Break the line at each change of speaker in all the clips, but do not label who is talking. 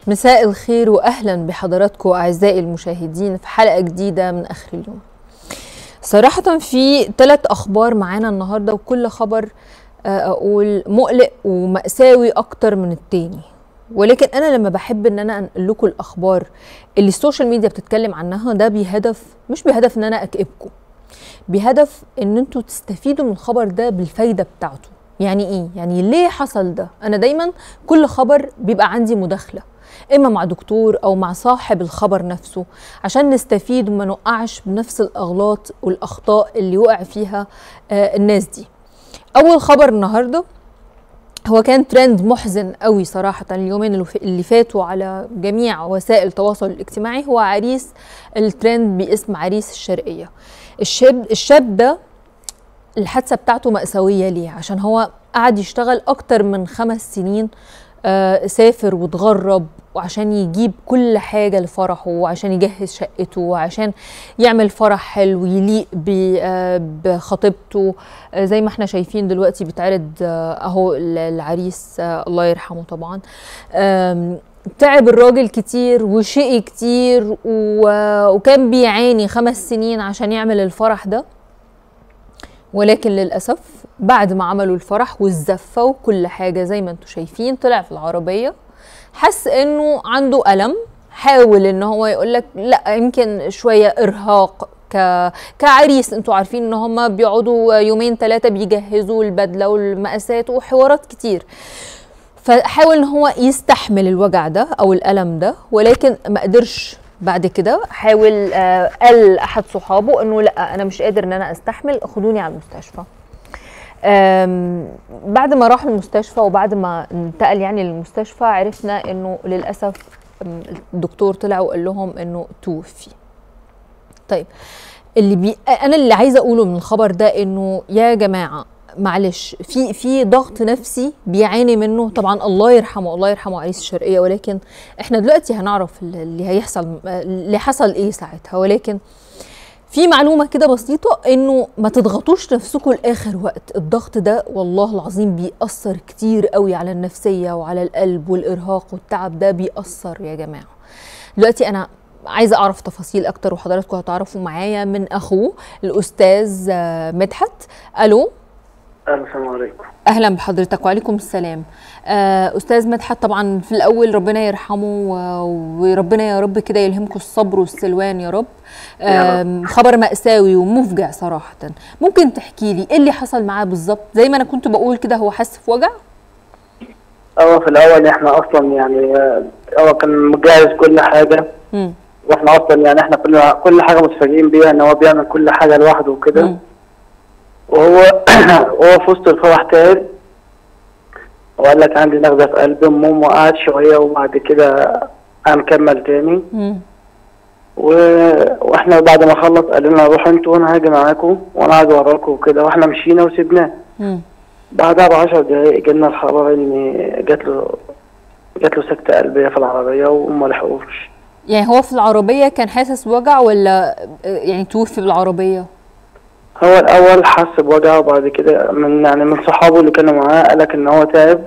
مساء الخير واهلا بحضراتكم اعزائي المشاهدين في حلقه جديده من اخر اليوم. صراحه في ثلاث اخبار معانا النهارده وكل خبر اقول مقلق ومأساوي اكتر من التاني. ولكن انا لما بحب ان انا انقل لكم الاخبار اللي السوشيال ميديا بتتكلم عنها ده بهدف مش بهدف ان انا اكئبكم. بهدف ان انتوا تستفيدوا من الخبر ده بالفايده بتاعته. يعني ايه؟ يعني ليه حصل ده؟ انا دايما كل خبر بيبقى عندي مداخله. اما مع دكتور او مع صاحب الخبر نفسه عشان نستفيد وما نوقعش بنفس الاغلاط والاخطاء اللي وقع فيها آه الناس دي اول خبر النهارده هو كان ترند محزن قوي صراحة اليومين اللي فاتوا على جميع وسائل التواصل الاجتماعي هو عريس الترند باسم عريس الشرقية الشاب الشاب ده الحادثة بتاعته مأساوية ليه عشان هو قعد يشتغل أكتر من خمس سنين آه سافر وتغرب وعشان يجيب كل حاجة لفرحه وعشان يجهز شقته وعشان يعمل فرح حلو يليق آه بخطيبته آه زي ما احنا شايفين دلوقتي بيتعرض اهو العريس الله يرحمه طبعا تعب الراجل كتير وشقي كتير وكان بيعاني خمس سنين عشان يعمل الفرح ده ولكن للأسف بعد ما عملوا الفرح والزفة وكل حاجة زي ما انتم شايفين طلع في العربية حس انه عنده ألم حاول ان هو يقول لك لا يمكن شوية ارهاق ك... كعريس انتوا عارفين ان هم بيقعدوا يومين ثلاثة بيجهزوا البدلة والمقاسات وحوارات كتير فحاول ان هو يستحمل الوجع ده او الألم ده ولكن ما قدرش بعد كده حاول آه قال احد صحابه انه لا انا مش قادر ان انا استحمل خدوني على المستشفى بعد ما راح المستشفى وبعد ما انتقل يعني للمستشفى عرفنا انه للاسف الدكتور طلع وقال لهم انه توفي طيب اللي بي انا اللي عايزه اقوله من الخبر ده انه يا جماعه معلش في في ضغط نفسي بيعاني منه طبعا الله يرحمه الله يرحمه عريس الشرقيه ولكن احنا دلوقتي هنعرف اللي هيحصل اللي حصل ايه ساعتها ولكن في معلومه كده بسيطه انه ما تضغطوش نفسكم لاخر وقت الضغط ده والله العظيم بيأثر كتير قوي على النفسيه وعلى القلب والارهاق والتعب ده بيأثر يا جماعه دلوقتي انا عايزه اعرف تفاصيل اكتر وحضراتكم هتعرفوا معايا من اخوه الاستاذ مدحت الو
السلام عليكم
اهلا بحضرتك وعليكم السلام آه استاذ مدحت طبعا في الاول ربنا يرحمه وربنا يا رب كده يلهمكم الصبر والسلوان يا رب آه خبر مأساوي ومفجع صراحة ممكن تحكي لي ايه اللي حصل معاه بالظبط زي ما انا كنت بقول كده هو حس في وجع
هو في الاول احنا اصلا يعني هو كان مجهز كل حاجة م. واحنا اصلا يعني احنا كل كل حاجة متفاجئين بيها ان هو بيعمل كل حاجة لوحده وكده وهو وهو في وسط الفرح تعب وقال لك عندي نغزه في قلبي المهم وقعد شويه وبعد كده قام كمل تاني و... واحنا بعد ما خلص قال لنا روحوا انتوا وانا هاجي معاكم وانا هاجي وراكم وكده واحنا مشينا وسيبناه بعدها ب 10 دقايق جالنا الخبر ان جات له جات له سكته قلبيه في العربيه وما لحقوش
يعني هو في العربيه كان حاسس بوجع ولا يعني توفي بالعربيه؟
هو الاول حس بوجع وبعد كده من يعني من صحابه اللي كانوا معاه قالك ان هو تعب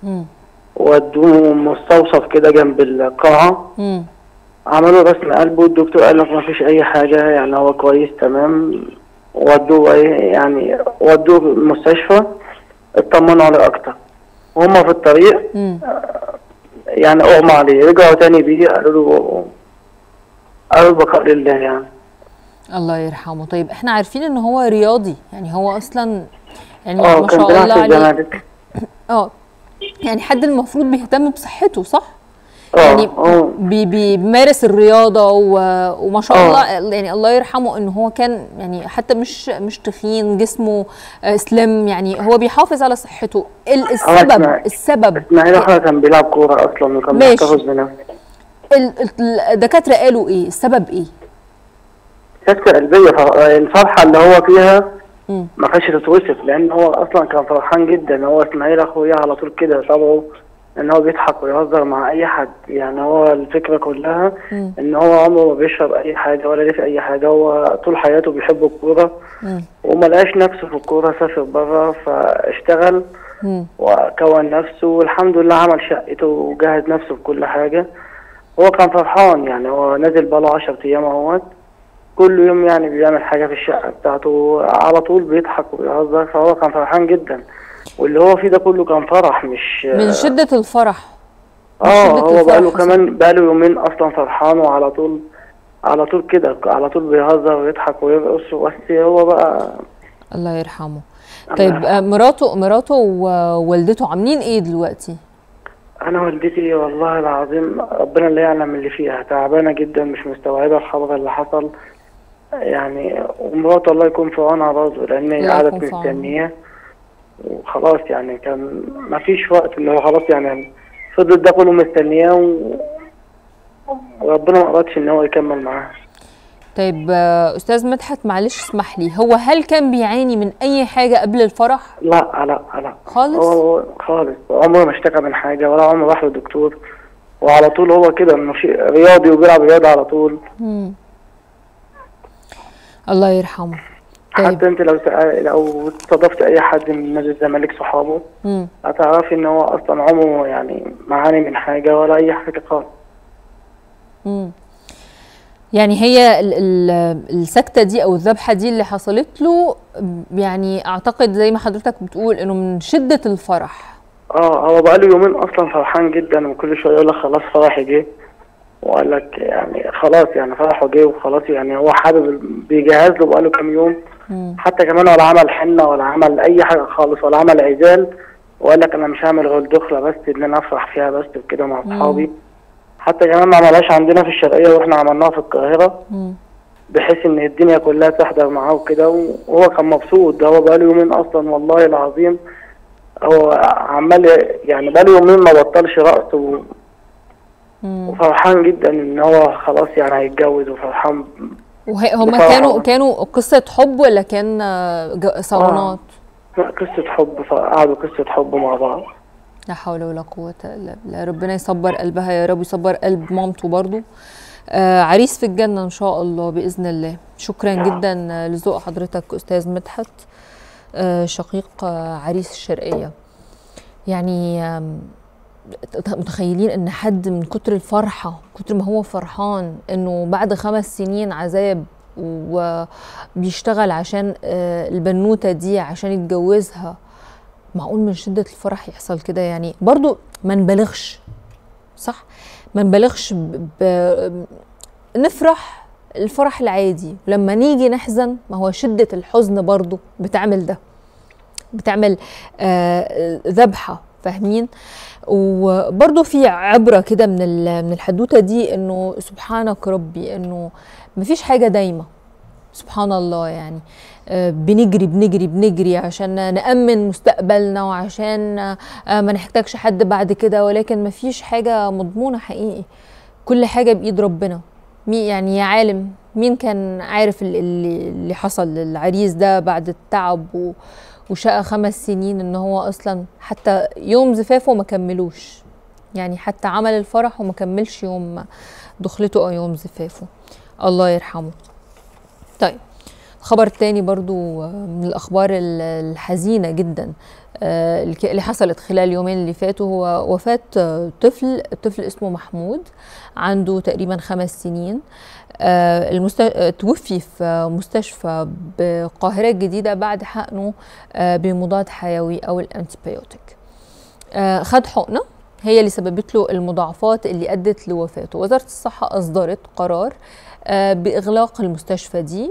ودوه مستوصف كده جنب القاعه
مم.
عملوا رسم قلب والدكتور قال لك ما فيش اي حاجه يعني هو كويس تمام ودوه ايه يعني ودوه المستشفى اطمنوا عليه اكتر وهم في الطريق
مم.
يعني اغمى عليه رجعوا تاني بيه قالوا له قالوا البقاء لله يعني
الله يرحمه طيب احنا عارفين ان هو رياضي يعني هو اصلا يعني
اه
ما
كان
شاء
بيلعب
الله
في
عليه
الزمالك
اه يعني حد المفروض بيهتم بصحته صح
اه
يعني
اه
بي بي- بيمارس الرياضه و... وما شاء
آه.
الله يعني الله يرحمه ان هو كان يعني حتى مش مش تخين جسمه آه، سليم يعني هو بيحافظ على صحته ال- السبب
اسمع-
السبب
اسماعيل احنا كان بيلعب كوره اصلا وكان
ماشي.
محتفظ بنفسه
ال- ال- الدكاتره قالوا ايه السبب ايه
سكتة قلبية ف- الفرحة اللي هو فيها
مم.
ما كانش تتوصف لأن هو أصلا كان فرحان جدا هو إسماعيل أخويا على طول كده طبعه إن هو بيضحك ويهزر مع أي حد يعني هو الفكرة كلها
مم.
إن هو عمره ما بيشرب أي حاجة ولا ليه في أي حاجة هو طول حياته بيحب الكورة
مم.
وما لقاش نفسه في الكورة سافر بره فاشتغل
مم.
وكون نفسه والحمد لله عمل شقته وجهز نفسه بكل حاجة هو كان فرحان يعني هو نازل بقاله 10 ايام اهوت كل يوم يعني بيعمل حاجه في الشقه بتاعته على طول بيضحك وبيهزر فهو كان فرحان جدا واللي هو فيه ده كله كان فرح مش
من شده الفرح من
اه
شدة
هو
الفرح
بقاله
حصل.
كمان بقاله يومين اصلا فرحان وعلى طول على طول كده على طول بيهزر ويضحك ويرقص بس هو بقى
الله يرحمه طيب آه، مراته مراته ووالدته عاملين ايه دلوقتي
انا والدتي والله العظيم ربنا اللي يعلم اللي فيها تعبانه جدا مش مستوعبه الخبر اللي حصل يعني ومراته الله يكون في عونها برضه لان هي
الله
قعدت
يكون في عونها.
مستنياه وخلاص يعني كان ما فيش وقت اللي هو خلاص يعني فضل ده كله مستنياه و- وربنا ما أرادش ان هو يكمل معاها
طيب آه، استاذ مدحت معلش اسمح لي هو هل كان بيعاني من اي حاجه قبل الفرح
لا لا لا
خالص
هو خالص عمره ما اشتكى من حاجه ولا عمره راح لدكتور وعلى طول هو كده مش رياضي وبيلعب رياضه على طول
مم. الله يرحمه طيب
حتى انت لو سأ- لو استضفت اي حد من نادي الزمالك صحابه
مم.
هتعرفي ان هو اصلا عمره يعني معاني من حاجه ولا اي حاجه خالص
مم. يعني هي ال- ال- السكته دي او الذبحه دي اللي حصلت له يعني اعتقد زي ما حضرتك بتقول انه من شده الفرح
اه هو بقاله يومين اصلا فرحان جدا وكل شويه يقول لك خلاص فرحي جه وقال لك يعني خلاص يعني فرحه جه وخلاص يعني هو حابب بيجهز له بقاله كام يوم
مم.
حتى كمان ولا عمل حنه ولا عمل اي حاجه خالص ولا عمل عزال وقال لك انا مش هعمل غير دخله بس ان انا افرح فيها بس وكده مع اصحابي حتى كمان ما عملهاش عندنا في الشرقيه واحنا عملناها في القاهره
مم.
بحيث ان الدنيا كلها تحضر معاه وكده وهو كان مبسوط ده هو بقاله يومين اصلا والله العظيم هو عمال يعني بقاله يومين ما بطلش رقص و-
مم.
وفرحان جدا ان هو خلاص يعني هيتجوز وفرحان
وهي هم
بصراحة.
كانوا كانوا قصه حب ولا كان آه، ج- صالونات
لا، قصة حب فقعدوا قصة حب مع بعض
لا حول ولا قوة إلا بالله ربنا يصبر قلبها يا رب يصبر قلب مامته برضو آه عريس في الجنة إن شاء الله بإذن الله شكرا جدا آه، لذوق حضرتك أستاذ مدحت آه شقيق آه عريس الشرقية يعني آم، ت- متخيلين ان حد من كتر الفرحة كتر ما هو فرحان انه بعد خمس سنين عذاب وبيشتغل عشان آه، البنوتة دي عشان يتجوزها معقول من شدة الفرح يحصل كده يعني برضو ما نبالغش صح ما نبالغش ب... ب... نفرح الفرح العادي لما نيجي نحزن ما هو شدة الحزن برضو بتعمل ده بتعمل آه، ذبحة فاهمين وبرضو في عبرة كده من ال- من الحدوتة دي انه سبحانك ربي انه مفيش حاجة دايمة سبحان الله يعني آه، بنجري بنجري بنجري عشان نأمن مستقبلنا وعشان آه، ما نحتاجش حد بعد كده ولكن مفيش حاجة مضمونة حقيقي كل حاجة بإيد ربنا مين يعني يا عالم مين كان عارف ال- اللي, اللي حصل للعريس ده بعد التعب و وشقى خمس سنين ان هو اصلا حتى يوم زفافه ما كملوش يعني حتى عمل الفرح وما كملش يوم دخلته او يوم زفافه الله يرحمه طيب خبر تاني برضو آه، من الأخبار ال- الحزينة جدا آه، الك- اللي حصلت خلال اليومين اللي فاتوا هو وفاة آه، طفل طفل اسمه محمود عنده تقريبا خمس سنين آه، المست... آه، توفي في مستشفى بالقاهرة الجديدة بعد حقنه آه، بمضاد حيوي أو الأنتيبيوتيك آه، خد حقنة هي اللي سببت له المضاعفات اللي أدت لوفاته وزارة الصحة أصدرت قرار آه، بإغلاق المستشفى دي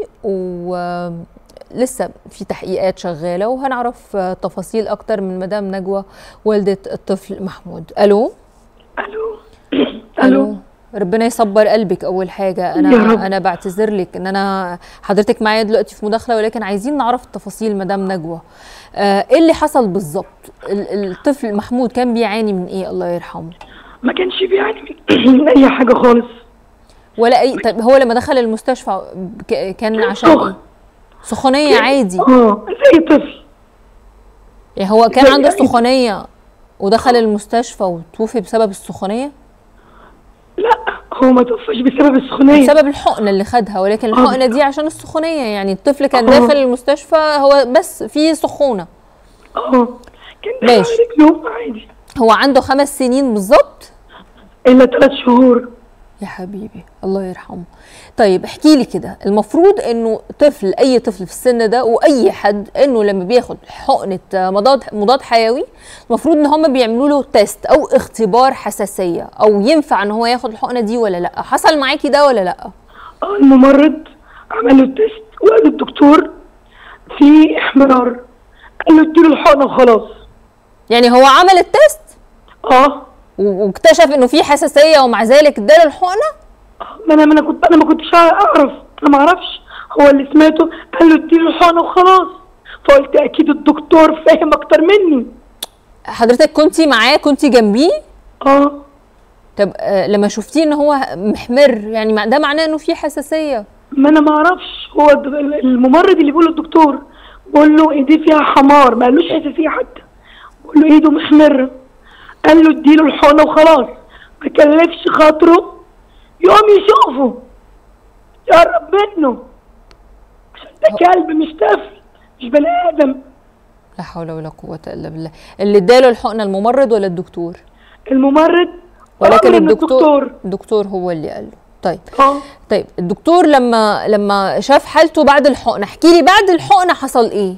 ولسه في تحقيقات شغالة وهنعرف آه، تفاصيل أكتر من مدام نجوى والدة الطفل محمود ألو
الو الو
ربنا يصبر قلبك اول حاجه انا
يا رب.
انا بعتذر لك ان انا حضرتك معايا دلوقتي في مداخله ولكن عايزين نعرف التفاصيل مدام نجوى آه، ايه اللي حصل بالظبط ال- الطفل محمود كان بيعاني من ايه الله يرحمه
ما كانش بيعاني من- من اي حاجه خالص
ولا اي طيب هو لما دخل المستشفى ك- كان عشان
سخن.
ايه سخونيه عادي
اه زي طفل
يعني هو كان
زي
عنده
أي-
سخونيه ودخل المستشفى وتوفي بسبب السخونيه
لا هو ما توفاش بسبب السخونيه
بسبب الحقنه اللي خدها ولكن الحقنه دي عشان السخونيه يعني الطفل كان
آه.
داخل المستشفى هو بس فيه سخونه
اه كان
ماشي.
داخل على رجله عادي
هو عنده خمس سنين بالظبط
الا ثلاث شهور
يا حبيبي الله يرحمه طيب احكي لي كده المفروض انه طفل اي طفل في السن ده واي حد انه لما بياخد حقنه مضاد مضاد حيوي المفروض ان هم بيعملوا له تيست او اختبار حساسيه او ينفع ان هو ياخد الحقنه دي ولا لا حصل معاكي ده ولا لا
اه الممرض عمل له التست وقال الدكتور في احمرار قال له اديله الحقنه وخلاص
يعني هو عمل التيست
اه
و- واكتشف انه في حساسيه ومع ذلك اداله الحقنه
ما انا ما انا كنت انا ما كنتش اعرف انا ما اعرفش هو اللي سمعته قال له اديله الحقنه وخلاص فقلت اكيد الدكتور فاهم اكتر مني
حضرتك كنتي معاه كنتي جنبيه
اه
طب آه لما شفتيه ان هو محمر يعني مع- ده معناه انه في حساسيه
ما انا ما اعرفش هو الد- الممرض اللي بيقول الدكتور بقول له ايديه فيها حمار ما قالوش حساسيه حتى بقول له ايده محمره قال له اديله الحقنه وخلاص ما كلفش خاطره يقوم يشوفه يقرب منه عشان ده كلب مش طفل مش بني ادم
لا حول ولا قوه الا بالله اللي اداله الحقنه الممرض ولا الدكتور
الممرض
ولكن
أمر من
الدكتور الدكتور هو اللي قال له طيب
اه
طيب الدكتور لما لما شاف حالته بعد الحقنه احكي لي بعد الحقنه حصل ايه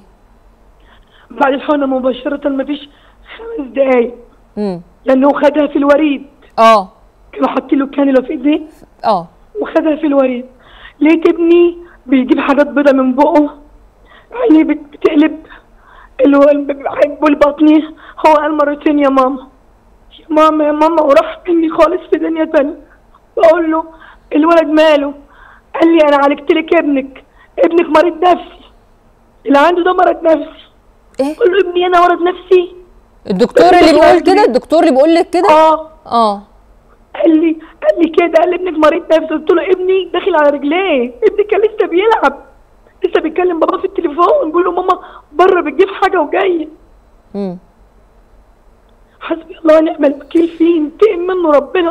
بعد الحقنه مباشره ما فيش خمس دقايق
امم
لانه خدها في الوريد
اه
كانوا حاطين له كانيولا في ايديه
اه
وخدها في الوريد لقيت ابني بيجيب حاجات بيضة من بقه عينيه بت- بتقلب اللي هو الب- والبطني هو قال مرتين يا ماما يا ماما يا ماما وراح مني خالص في دنيا تانية بقول له الولد ماله قال لي انا عالجت لك ابنك ابنك مريض نفسي اللي عنده ده مرض نفسي
ايه
قول له ابني انا مرض نفسي
الدكتور اللي بيقول كده الدكتور اللي بيقول لك كده
اه
اه
قال لي قال لي كده قال لي ابنك مريض نفسي قلت له ابني داخل على رجليه ابني كان لسه بيلعب لسه بيتكلم بابا في التليفون بيقول له ماما بره بتجيب حاجه وجايه
امم
حسبي الله ونعم الوكيل فيه ينتقم منه ربنا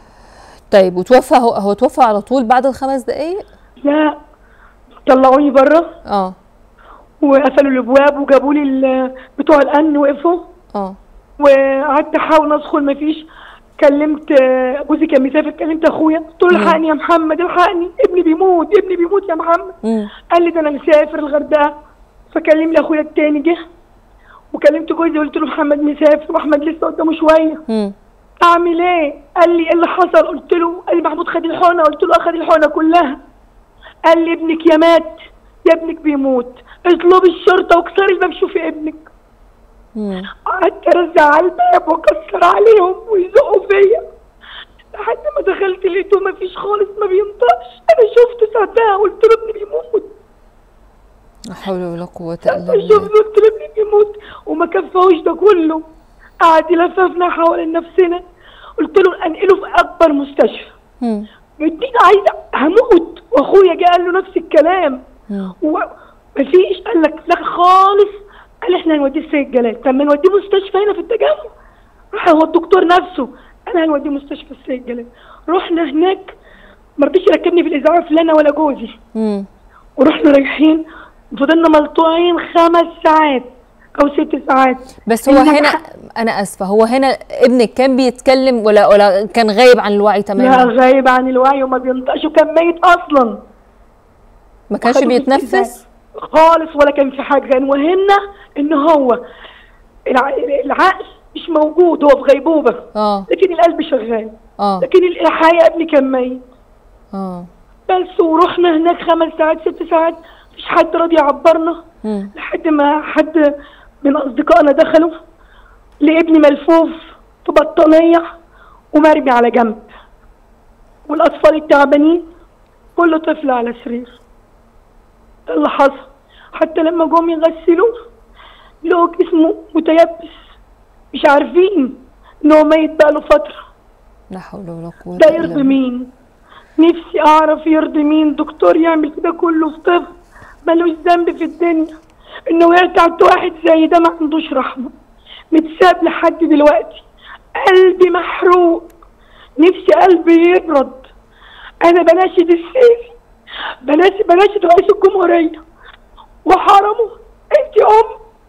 طيب وتوفى هو هو توفى على طول بعد الخمس دقايق
لا طلعوني بره
اه
وقفلوا الابواب وجابوا لي ال- بتوع الامن وقفوا
اه
وقعدت احاول ادخل مفيش كلمت آه، جوزي كان مسافر كلمت اخويا قلت له الحقني يا محمد الحقني ابني بيموت ابني بيموت يا محمد
امم
قال لي ده انا مسافر الغردقه فكلم لي اخويا التاني جه وكلمت جوزي قلت له محمد مسافر واحمد لسه قدامه شويه
امم
اعمل ايه قال لي ايه اللي حصل قلت له قال لي محمود خد الحقنه قلت له اخد الحقنه كلها قال لي ابنك يا مات يا ابنك بيموت اطلبي الشرطه واكسري الباب شوفي ابنك
امم
قعدت ارزع على الباب واكسر عليهم ويزقوا فيا لحد ما دخلت لقيته ما فيش خالص ما بينطقش انا شفت ساعتها قلت له ابني بيموت
لا حول ولا قوه الا
شفت
بالله
قلت له ابني بيموت وما كفاهوش ده كله قعد يلففنا حوالين نفسنا قلت له انقله في اكبر مستشفى
امم
مديني عايزه هموت واخويا جه قال له نفس الكلام
مم.
ومفيش قال لك لا خالص قال احنا هنوديه السيد جلال طب ما نوديه مستشفى هنا في التجمع راح هو الدكتور نفسه قال هنوديه مستشفى السيد جلال رحنا هناك ما رضيش يركبني في الاسعاف لا انا ولا جوزي
امم
ورحنا رايحين فضلنا ملطوعين خمس ساعات او ست ساعات
بس هو
إنما
هنا
ح-
انا اسفه هو هنا ابنك كان بيتكلم ولا ولا كان غايب عن الوعي
لا
تماما
غايب عن الوعي وما بينطقش وكان ميت اصلا
ما كانش
خدوا في
بيتنفس
الإزاز. خالص ولا كان في حاجه كان وهمنا ان هو الع- العقل مش موجود هو في غيبوبه
اه
لكن القلب شغال
اه
لكن الحقيقه ابني كان ميت
اه
بس ورحنا هناك خمس ساعات ست ساعات مفيش حد راضي يعبرنا
مم.
لحد ما حد من اصدقائنا دخلوا لابني ملفوف في بطانيه ومرمي على جنب والاطفال التعبانين كل طفل على سرير ده اللي حصل حتى لما جم يغسلوه لقوا جسمه متيبس مش عارفين ان هو ميت بقاله فتره
لا حول ولا قوه
ده
الا
يرضي
بالله
مين نفسي اعرف يرضي مين دكتور يعمل كده كله في طفل ملوش ذنب في الدنيا انه يرتعد واحد زي ده ما عندوش رحمه متساب لحد دلوقتي قلبي محروق نفسي قلبي يبرد انا بناشد السيسي بناشد بناشد رئيس الجمهوريه وحرمه انت ام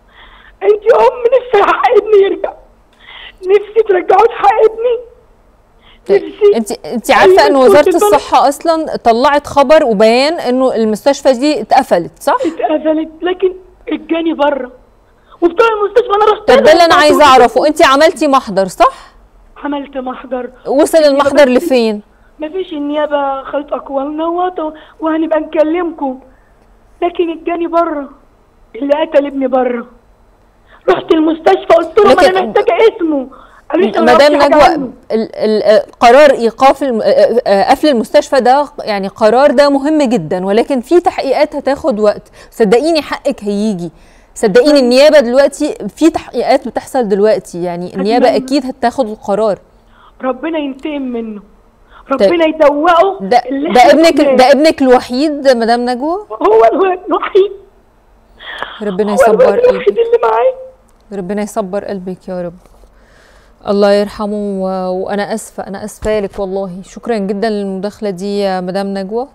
انت ام نفسي حق ابني يرجع نفسي ترجعوا لي حق ابني نفسي
انت انت عارفه
أيوة،
ان وزاره
كنت طالعة-
الصحه اصلا طلعت خبر وبيان انه المستشفى دي اتقفلت صح
اتقفلت لكن اتجاني بره وبتوع المستشفى انا رحت
طب ده اللي انا
لهم
عايزه اعرفه انت عملتي محضر صح
عملت محضر
وصل المحضر لفين
مفيش النيابه خدت اقوالنا وط- وهنبقى نكلمكم لكن اتجاني بره اللي قتل ابني بره رحت المستشفى قلت لهم
لكن-
انا محتاجه اسمه قالوا لي أنا
مدام
معرفش حاجة
نجوى
عنه.
ال- ال- قرار ايقاف الم- آه، آه، قفل المستشفى ده يعني قرار ده مهم جدا ولكن في تحقيقات هتاخد وقت صدقيني حقك هيجي صدقيني النيابه دلوقتي في تحقيقات بتحصل دلوقتي يعني النيابه
أتمنى.
اكيد هتاخد القرار
ربنا ينتقم منه ربنا يدوقه
ده
اللي
ده
إحنا
ابنك
شفناه.
ده ابنك الوحيد مدام نجوى
هو الولد الوحيد
ربنا
هو
يصبر
الولد
قلبك
الوحيد اللي معايا
ربنا يصبر قلبك يا رب الله يرحمه و... وانا اسفه انا اسفه لك والله شكرا جدا للمداخله دي يا مدام نجوى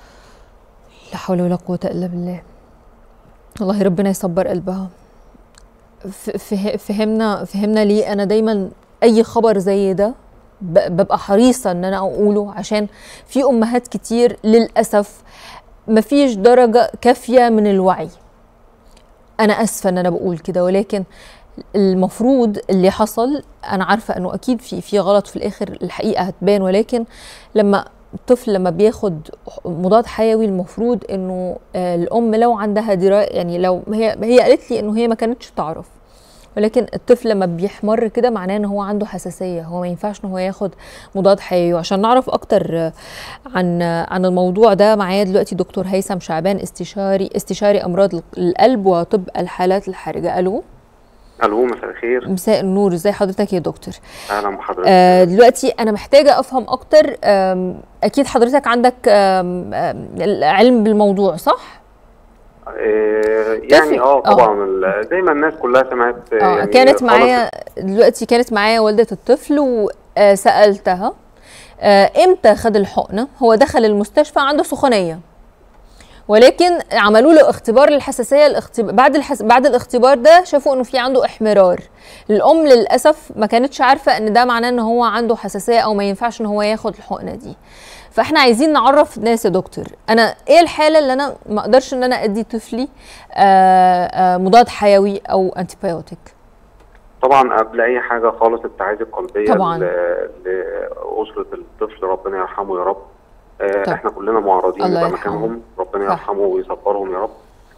لا حول ولا قوه الا بالله والله ربنا يصبر قلبها ف... فه... فهمنا فهمنا ليه انا دايما اي خبر زي ده ب... ببقى حريصه ان انا اقوله عشان في امهات كتير للاسف مفيش درجه كافيه من الوعي انا اسفه ان انا بقول كده ولكن المفروض اللي حصل انا عارفه انه اكيد في في غلط في الاخر الحقيقه هتبان ولكن لما الطفل لما بياخد مضاد حيوي المفروض انه آه، الام لو عندها درايه يعني لو هي هي قالت لي انه هي ما كانتش تعرف ولكن الطفل لما بيحمر كده معناه ان هو عنده حساسيه هو ما ينفعش ان هو ياخد مضاد حيوي وعشان نعرف اكتر آه، عن آه، عن الموضوع ده معايا دلوقتي دكتور هيثم شعبان استشاري استشاري امراض القلب وطب الحالات الحرجه الو
الو مساء الخير
مساء النور ازي حضرتك يا دكتور
اهلا بحضرتك
آه دلوقتي انا محتاجه افهم اكتر آم، اكيد حضرتك عندك آم، آم، العلم بالموضوع صح
آه يعني اه
آه.
طبعا ال- زي ما الناس كلها سمعت
اه
يعني
كانت
خلاص
معايا دلوقتي كانت معايا والده الطفل وسالتها آه امتى خد الحقنه هو دخل المستشفى عنده سخونيه ولكن عملوا له اختبار للحساسيه الاختبار بعد الحس... بعد الاختبار ده شافوا انه في عنده احمرار الام للاسف ما كانتش عارفه ان ده معناه ان هو عنده حساسيه او ما ينفعش ان هو ياخد الحقنه دي فاحنا عايزين نعرف الناس يا دكتور انا ايه الحاله اللي انا ما اقدرش ان انا ادي طفلي آه آه مضاد حيوي او انتيبيوتيك
طبعا قبل اي حاجه خالص التعازي القلبيه
طبعاً.
ل- لاسره الطفل ربنا يرحمه يا رب آه
طبعاً.
احنا كلنا معرضين
الله
نبقى
يرحمه.
مكانهم ربنا
صح.
يرحمه ويصبرهم يا رب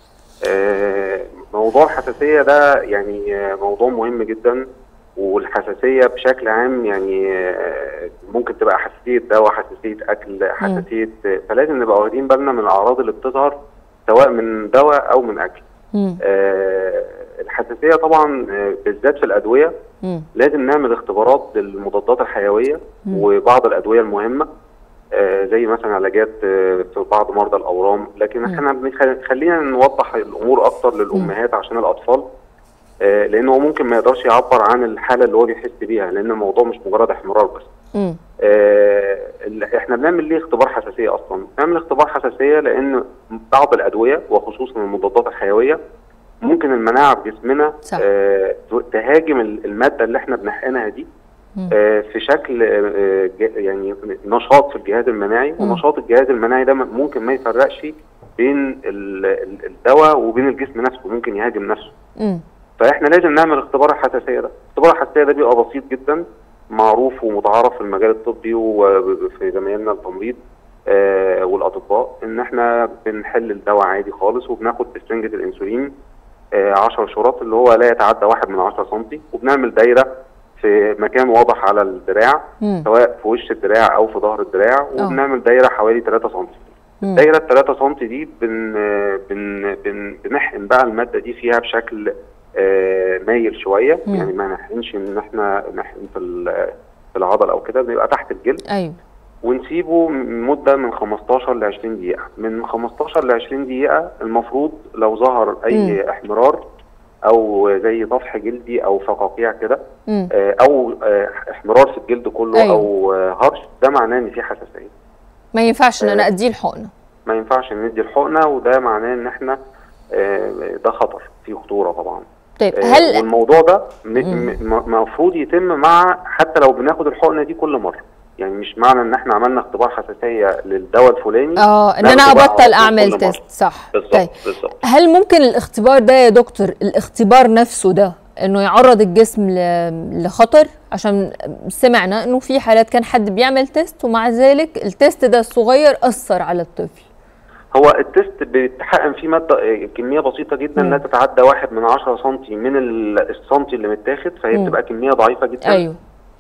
آه موضوع الحساسيه ده يعني آه، موضوع مهم جدا والحساسيه بشكل عام يعني آه، ممكن تبقى حساسيه دواء حساسيه اكل حساسيه فلازم نبقى واخدين بالنا من الاعراض اللي بتظهر سواء من دواء او من اكل
مم.
آه، الحساسيه طبعا آه، بالذات في الادويه
مم.
لازم نعمل اختبارات للمضادات الحيويه
مم.
وبعض الادويه المهمه آه، زي مثلا علاجات آه، في بعض مرضى الاورام لكن احنا بنخ- خلينا نوضح الامور اكتر للامهات عشان الاطفال آه، لان هو ممكن ما يقدرش يعبر عن الحاله اللي هو بيحس بيها لان الموضوع مش مجرد احمرار بس
مم.
آه، ال- احنا بنعمل ليه اختبار حساسيه اصلا؟ بنعمل اختبار حساسيه لان بعض الادويه وخصوصا المضادات الحيويه ممكن المناعه في جسمنا
صح.
آه، تهاجم ال- الماده اللي احنا بنحقنها دي
مم.
آه، في شكل آه، ج- يعني نشاط في الجهاز المناعي
مم.
ونشاط الجهاز المناعي ده ممكن ما يفرقش بين ال- ال- الدواء وبين الجسم نفسه ممكن يهاجم نفسه
مم.
فاحنا لازم نعمل اختبار الحساسيه ده اختبار الحساسيه ده بيبقى بسيط جدا معروف ومتعارف في المجال الطبي وفي زمايلنا التمريض آه والاطباء ان احنا بنحل الدواء عادي خالص وبناخد بسنجه الانسولين 10 شراط اللي هو لا يتعدى واحد من 10 سم وبنعمل دايره في مكان واضح على الدراع
مم.
سواء في وش الدراع او في ظهر الدراع وبنعمل دايره حوالي 3 سم
مم.
الدايره 3 سم دي بن بن بن بنحقن بقى الماده دي فيها بشكل آه، مايل شويه
مم.
يعني ما نحقنش ان احنا نحقن في ال- في العضل او كده بيبقى تحت الجلد
ايوه
ونسيبه م- مده من 15 ل 20 دقيقه من 15 ل 20 دقيقه المفروض لو ظهر اي احمرار او زي طفح جلدي او فقاقيع كده
مم.
آه، او آه، احمرار في الجلد كله
أيوة.
او آه، هرش ده معناه ان في حساسيه
ما ينفعش ان انا
آه.
اديه الحقنه
ما ينفعش ندي الحقنه وده معناه ان احنا آه، ده خطر في خطوره طبعا
طيب
آه،
هل
والموضوع ده م-
مم.
م- المفروض يتم مع حتى لو بناخد الحقنه دي كل مره يعني مش معنى ان احنا عملنا اختبار حساسيه للدواء الفلاني
اه ان انا
ناخده بقى
ابطل
على طول
اعمل
كل مرة.
تيست صح
بالظبط
طيب
بالظبط
هل ممكن الاختبار ده يا دكتور الاختبار نفسه ده انه يعرض الجسم ل- لخطر عشان سمعنا انه في حالات كان حد بيعمل تيست ومع ذلك التيست ده الصغير اثر على الطفل
هو التست بيتحقن فيه ماده آه، كميه بسيطه جدا
مم.
لا تتعدى واحد من 10 سم من ال- السنتي اللي متاخد فهي
مم.
بتبقى كميه ضعيفه جدا
ايوه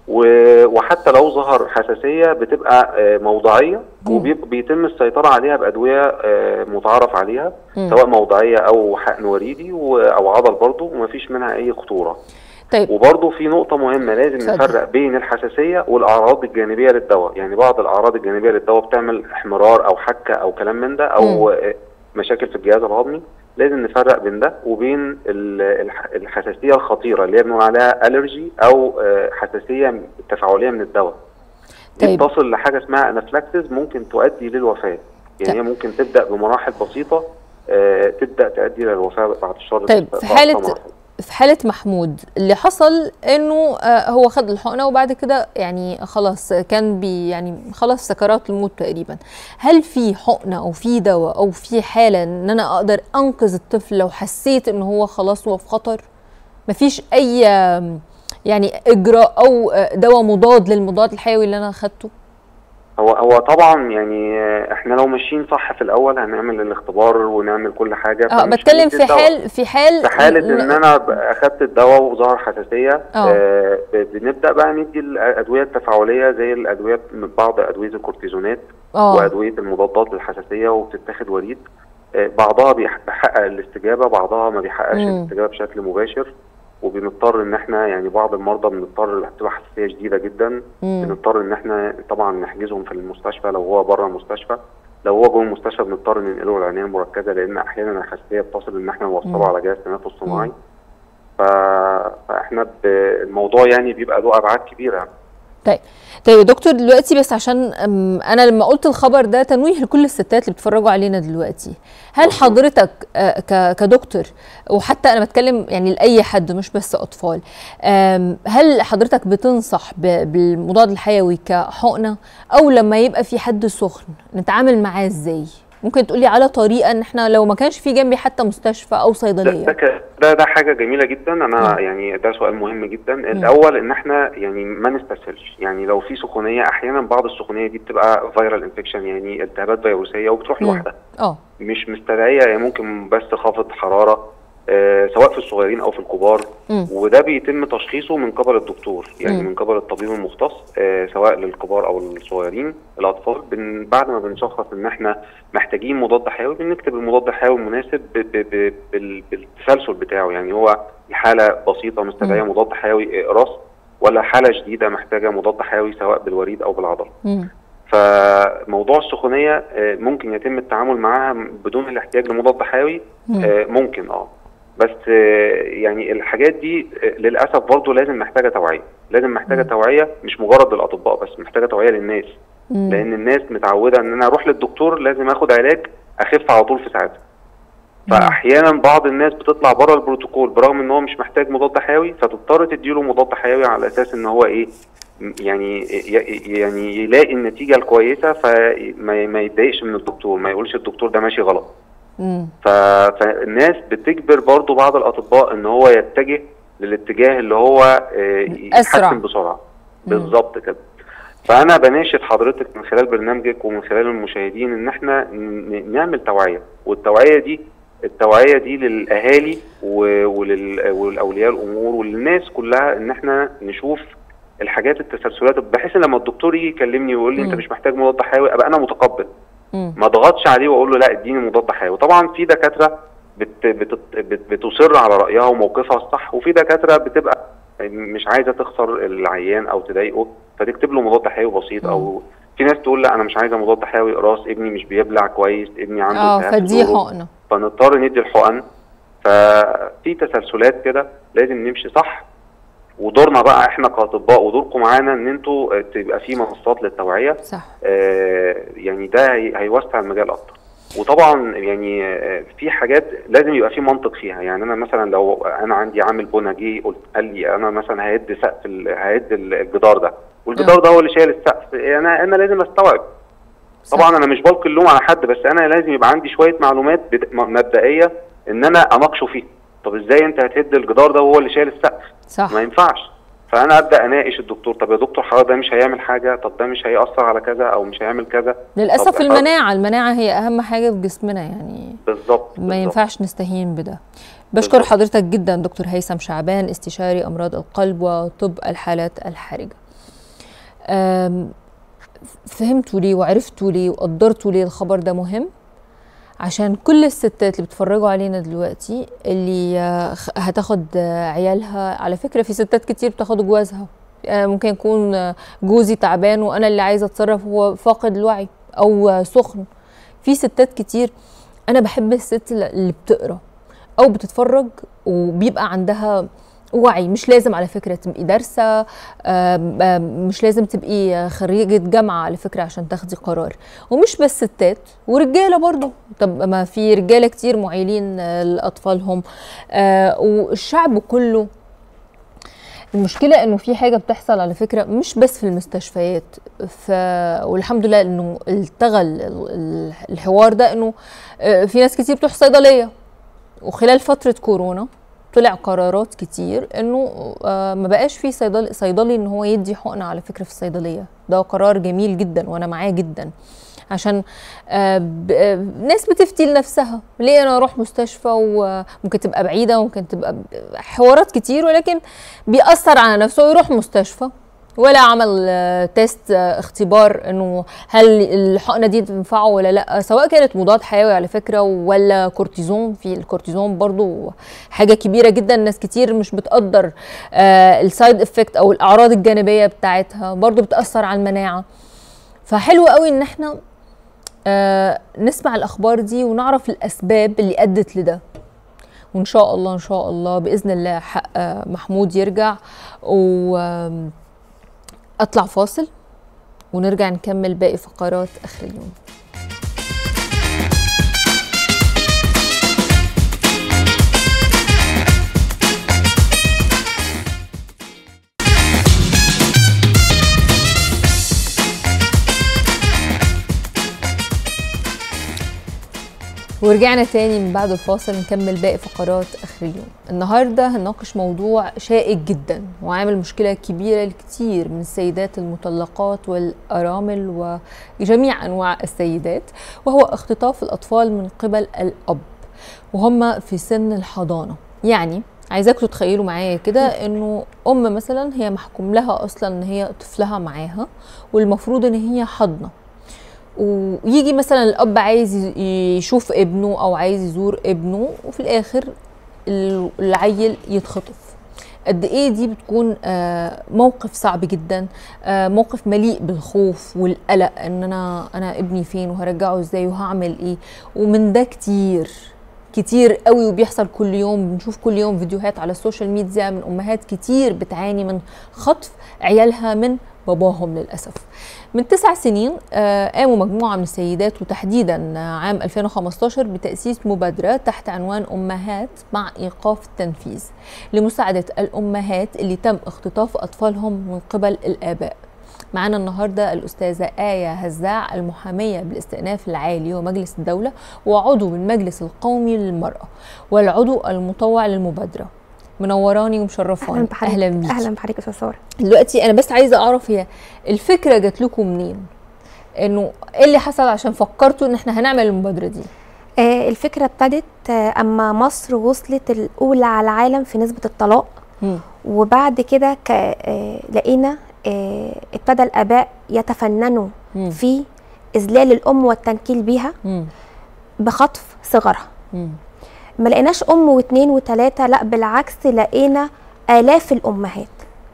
و- وحتى لو ظهر حساسيه بتبقى آه، موضعيه
مم.
وبيتم السيطره عليها بادويه آه، متعارف عليها
مم.
سواء موضعيه او حقن وريدي و- او عضل برضه ومفيش منها اي خطوره
طيب
وبرضه في نقطة مهمة لازم
اتفضل.
نفرق بين الحساسية والأعراض الجانبية للدواء، يعني بعض الأعراض الجانبية للدواء بتعمل احمرار أو حكة أو كلام من ده أو آه، مشاكل في الجهاز الهضمي، لازم نفرق بين ده وبين ال- الح- الحساسية الخطيرة اللي هي بنقول عليها ألرجي أو آه، حساسية تفاعلية من الدواء. دي
طيب.
بتصل لحاجة اسمها أنافلاكسس ممكن تؤدي للوفاة، يعني
طيب.
هي ممكن تبدأ بمراحل بسيطة آه، تبدأ تؤدي للوفاة بعد الشر
طيب،
بس-
في
بأقصى
حالة
مراحل.
في حالة محمود اللي حصل انه آه، هو خد الحقنة وبعد كده يعني خلاص كان بي يعني خلاص سكرات الموت تقريبا هل في حقنة او في دواء او في حالة ان انا اقدر انقذ الطفل لو حسيت ان هو خلاص هو في خطر مفيش اي آم، يعني اجراء او آه، دواء مضاد للمضاد الحيوي اللي انا اخدته
هو هو طبعا يعني آه، احنا لو ماشيين صح في الاول هنعمل الاختبار ونعمل كل حاجه
اه
فمش
بتكلم
هندي
في
الدواء.
حال في حال
في حاله ان انا ب- اخدت الدواء وظهر حساسيه
آه.
آه ب- بنبدا بقى ندي الادويه التفاعليه زي الادويه بعض ادويه الكورتيزونات
اه
وادويه المضادات للحساسيه وبتتاخد وريد آه بعضها بيح- بيحقق الاستجابه بعضها ما بيحققش
مم.
الاستجابه بشكل مباشر وبنضطر ان احنا يعني بعض المرضى بنضطر بتبقى حساسيه شديده جدا
مم.
بنضطر ان احنا طبعا نحجزهم في المستشفى لو هو بره المستشفى لو هو جوه المستشفى بنضطر ننقله العنايه المركزه لان احيانا الحساسيه بتصل ان احنا
مم.
نوصله على جهاز تنفس صناعي ف... فاحنا ب... الموضوع يعني بيبقى له ابعاد كبيره
طيب طيب يا دكتور دلوقتي بس عشان أم، انا لما قلت الخبر ده تنويه لكل الستات اللي بيتفرجوا علينا دلوقتي هل
مظبوط.
حضرتك آه، ك- كدكتور وحتى انا بتكلم يعني لاي حد مش بس اطفال أم، هل حضرتك بتنصح ب- بالمضاد الحيوي كحقنه او لما يبقى في حد سخن نتعامل معاه ازاي ممكن تقولي على طريقه ان احنا لو ما كانش في جنبي حتى مستشفى او
ده
صيدليه
ده ك- ده, ده حاجه جميله جدا انا
مم.
يعني ده سؤال مهم جدا الاول ان احنا يعني ما نستسهلش يعني لو في سخونيه احيانا بعض السخونيه دي بتبقى فيرال انفكشن يعني التهابات فيروسيه وبتروح
مم.
لوحدها
اه
مش مستدعيه يعني ممكن بس خفض حراره آه سواء في الصغيرين او في الكبار
مم.
وده بيتم تشخيصه من قبل الدكتور يعني
مم.
من قبل الطبيب المختص آه سواء للكبار او الصغيرين الاطفال بن بعد ما بنشخص ان احنا محتاجين مضاد حيوي بنكتب المضاد الحيوي المناسب ب ب ب بال- بالتسلسل بتاعه يعني هو الحاله بسيطه مستدعيه مضاد حيوي اقراص ولا حاله شديده محتاجه مضاد حيوي سواء بالوريد او بالعضل
مم.
فموضوع السخونيه آه، ممكن يتم التعامل معاها بدون الاحتياج لمضاد حيوي
مم.
آه، ممكن اه بس آه، يعني الحاجات دي آه، للاسف برضه لازم محتاجه توعيه لازم محتاجه
مم.
توعيه مش مجرد للاطباء بس محتاجه توعيه للناس
مم.
لان الناس متعوده ان انا اروح للدكتور لازم اخد علاج اخف على طول في ساعتها
مم.
فاحيانا بعض الناس بتطلع بره البروتوكول برغم ان هو مش محتاج مضاد حيوي فتضطر تديله مضاد حيوي على اساس ان هو ايه م- يعني ي- يعني يلاقي النتيجه الكويسه فما ما يتضايقش من الدكتور ما يقولش الدكتور ده ماشي غلط
مم.
ف- فالناس بتجبر برضو بعض الاطباء ان هو يتجه للاتجاه اللي هو آه،
أسرع.
يتحسن بسرعه
مم.
بالظبط كده فانا بناشد حضرتك من خلال برنامجك ومن خلال المشاهدين ان احنا ن- نعمل توعيه والتوعيه دي التوعيه دي للاهالي و- ولل- وللاولياء الامور وللناس كلها ان احنا نشوف الحاجات التسلسلات بحيث ان لما الدكتور يجي يكلمني ويقول لي انت
مم.
مش محتاج مضاد حيوي ابقى انا متقبل
مم.
ما اضغطش عليه واقول له لا اديني مضاد حيوي طبعا في دكاتره بت بت بت بتصر على رايها وموقفها الصح وفي دكاتره بتبقى مش عايزه تخسر العيان او تضايقه فتكتب له مضاد حيوي بسيط او في ناس تقول لا انا مش عايزه مضاد حيوي قراص ابني مش بيبلع كويس ابني عنده
اه
التهاب في
فدي
زوره.
حقنه
فنضطر ندي الحقن ففي تسلسلات كده لازم نمشي صح ودورنا بقى احنا كاطباء ودوركم معانا ان انتوا آه، تبقى في منصات للتوعيه
صح
آه، يعني ده هي- هيوسع المجال اكتر وطبعا يعني آه، في حاجات لازم يبقى في منطق فيها يعني انا مثلا لو انا عندي عامل بنا جه قلت قال لي انا مثلا ههد سقف ال- ههد ال- الجدار ده والجدار ده هو اللي شايل السقف انا انا لازم استوعب طبعا انا مش بلقي اللوم على حد بس انا لازم يبقى عندي شويه معلومات بد- م- مبدئيه ان انا اناقشه فيه طب ازاي انت هتهد الجدار ده وهو اللي شايل السقف
صح
ما ينفعش فانا ابدا اناقش الدكتور طب يا دكتور حضرتك ده مش هيعمل حاجه طب ده مش هياثر على كذا او مش هيعمل كذا
للاسف
طب حضرتك-
المناعه المناعه هي اهم حاجه في جسمنا يعني
بالظبط
ما
بالظبط.
ينفعش نستهين بده بشكر
بالظبط.
حضرتك جدا دكتور هيثم شعبان استشاري امراض القلب وطب الحالات الحرجه أم، فهمتوا ليه وعرفتوا ليه وقدرتوا ليه الخبر ده مهم عشان كل الستات اللي بتفرجوا علينا دلوقتي اللي آه، خ- هتاخد آه، عيالها على فكرة في ستات كتير بتاخد جوازها آه، ممكن يكون آه، جوزي تعبان وانا اللي عايزة اتصرف هو فاقد الوعي او آه، سخن في ستات كتير انا بحب الست اللي بتقرا او بتتفرج وبيبقى عندها وعي مش لازم على فكره تبقي دارسه آم، آم، مش لازم تبقي خريجه جامعه على فكره عشان تاخدي قرار ومش بس ستات ورجاله برضو طب ما في رجاله كتير معيلين آه، لاطفالهم آه، والشعب كله المشكلة انه في حاجة بتحصل على فكرة مش بس في المستشفيات ف... والحمد لله انه التغى ال- ال- الحوار ده انه آه، في ناس كتير بتروح صيدلية وخلال فترة كورونا طلع قرارات كتير انه آه، ما بقاش في صيدلي صيدلي ان هو يدي حقنة على فكرة في الصيدلية ده قرار جميل جدا وانا معاه جدا عشان آه، ب- آه، ناس بتفتي لنفسها ليه انا اروح مستشفى وممكن تبقى بعيده وممكن تبقى ب- حوارات كتير ولكن بيأثر على نفسه ويروح مستشفى ولا عمل آه، تيست آه، اختبار انه هل الحقنه دي تنفعه ولا لا سواء كانت مضاد حيوي على فكره ولا كورتيزون في الكورتيزون برضو حاجه كبيره جدا ناس كتير مش بتقدر آه، السايد افكت او الاعراض الجانبيه بتاعتها برضو بتاثر على المناعه فحلو قوي ان احنا آه نسمع الاخبار دي ونعرف الاسباب اللي ادت لده وان شاء الله ان شاء الله باذن الله حق آه، محمود يرجع واطلع فاصل ونرجع نكمل باقي فقرات اخر اليوم ورجعنا تاني من بعد الفاصل نكمل باقي فقرات اخر اليوم النهارده هنناقش موضوع شائك جدا وعامل مشكله كبيره لكتير من السيدات المطلقات والارامل وجميع انواع السيدات وهو اختطاف الاطفال من قبل الاب وهم في سن الحضانه يعني عايزاكم تتخيلوا معايا كده انه ام مثلا هي محكوم لها اصلا ان هي طفلها معاها والمفروض ان هي حاضنه ويجي مثلا الاب عايز ي- يشوف ابنه او عايز يزور ابنه وفي الاخر ال- العيل يتخطف قد ايه دي بتكون آه، موقف صعب جدا آه، موقف مليء بالخوف والقلق ان انا انا ابني فين وهرجعه ازاي وهعمل ايه ومن ده كتير كتير قوي وبيحصل كل يوم بنشوف كل يوم فيديوهات على السوشيال ميديا من امهات كتير بتعاني من خطف عيالها من باباهم للاسف من تسع سنين آه، قاموا مجموعة من السيدات وتحديدا آه، عام 2015 بتأسيس مبادرة تحت عنوان أمهات مع إيقاف التنفيذ لمساعدة الأمهات اللي تم اختطاف أطفالهم من قبل الآباء معانا النهاردة الأستاذة آية هزاع المحامية بالاستئناف العالي ومجلس الدولة وعضو بالمجلس القومي للمرأة والعضو المطوع للمبادرة منوراني ومشرفاني
اهلا بحضرتك
أهلا بيكي
اهلا بحضرتك يا استاذ ساره
دلوقتي انا بس عايزه اعرف هي الفكره جات لكم منين انه ايه اللي حصل عشان فكرتوا ان احنا هنعمل المبادره دي
آه الفكره ابتدت آه اما مصر وصلت الاولى على العالم في نسبه الطلاق
مم.
وبعد كده ك- آه لقينا آه ابتدى الاباء يتفننوا
مم.
في اذلال الام والتنكيل بيها
مم.
بخطف صغرها
مم.
ما لقيناش ام واثنين وثلاثه لا بالعكس لقينا الاف الامهات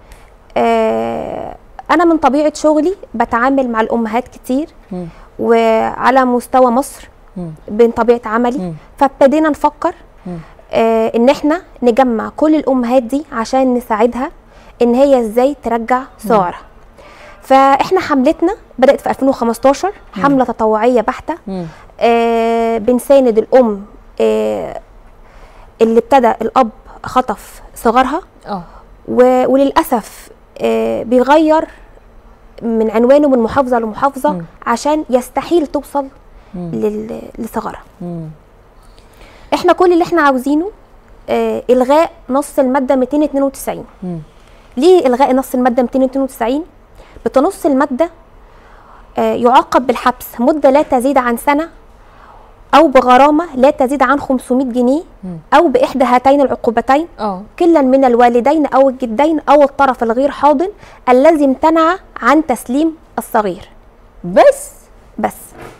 آه انا من طبيعه شغلي بتعامل مع الامهات كتير
مم.
وعلى مستوى مصر
مم.
من طبيعه عملي
مم.
فابتدينا نفكر
مم.
آه ان احنا نجمع كل الامهات دي عشان نساعدها ان هي ازاي ترجع صغرها فاحنا حملتنا بدات في 2015 حمله تطوعيه بحته
مم.
آه بنساند الام آه اللي ابتدى الاب خطف صغارها
اه
و- وللاسف آه بيغير من عنوانه من محافظه لمحافظه
مم.
عشان يستحيل توصل
مم.
لل- لصغارها
مم.
احنا كل اللي احنا عاوزينه آه الغاء نص الماده 292
مم.
ليه الغاء نص الماده 292 بتنص الماده آه يعاقب بالحبس مده لا تزيد عن سنه او بغرامه لا تزيد عن 500 جنيه
مم.
او باحدى هاتين العقوبتين
اه
كلا من الوالدين او الجدين او الطرف الغير حاضن الذي امتنع عن تسليم الصغير
بس
بس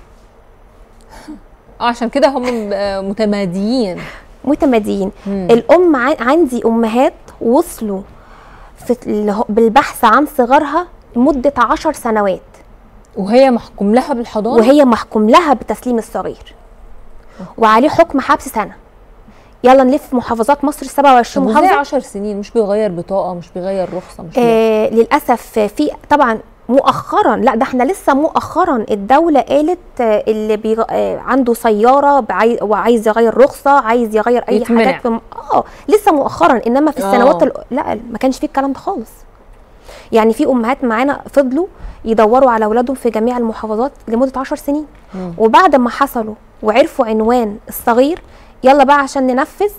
اه عشان كده هم آه، متماديين
متماديين
مم.
الام ع- عندي امهات وصلوا في اللي هو- بالبحث عن صغارها لمده عشر سنوات
وهي محكوم لها بالحضانه
وهي محكوم لها بتسليم الصغير وعليه حكم حبس سنه يلا نلف محافظات مصر
طب
27
وازاي
محافظه
10 سنين مش بيغير بطاقه مش بيغير رخصه مش بيغير.
آه للاسف في طبعا مؤخرا لا ده احنا لسه مؤخرا الدوله قالت آه، اللي بيغ... آه عنده سياره بعي... وعايز يغير رخصه عايز يغير اي
يتمنع.
حاجات في... م- اه لسه مؤخرا انما في
آه.
السنوات ال... لا ما كانش فيه الكلام ده خالص يعني في امهات معانا فضلوا يدوروا على اولادهم في جميع المحافظات لمده 10 سنين
مم.
وبعد ما حصلوا وعرفوا عنوان الصغير يلا بقى عشان ننفذ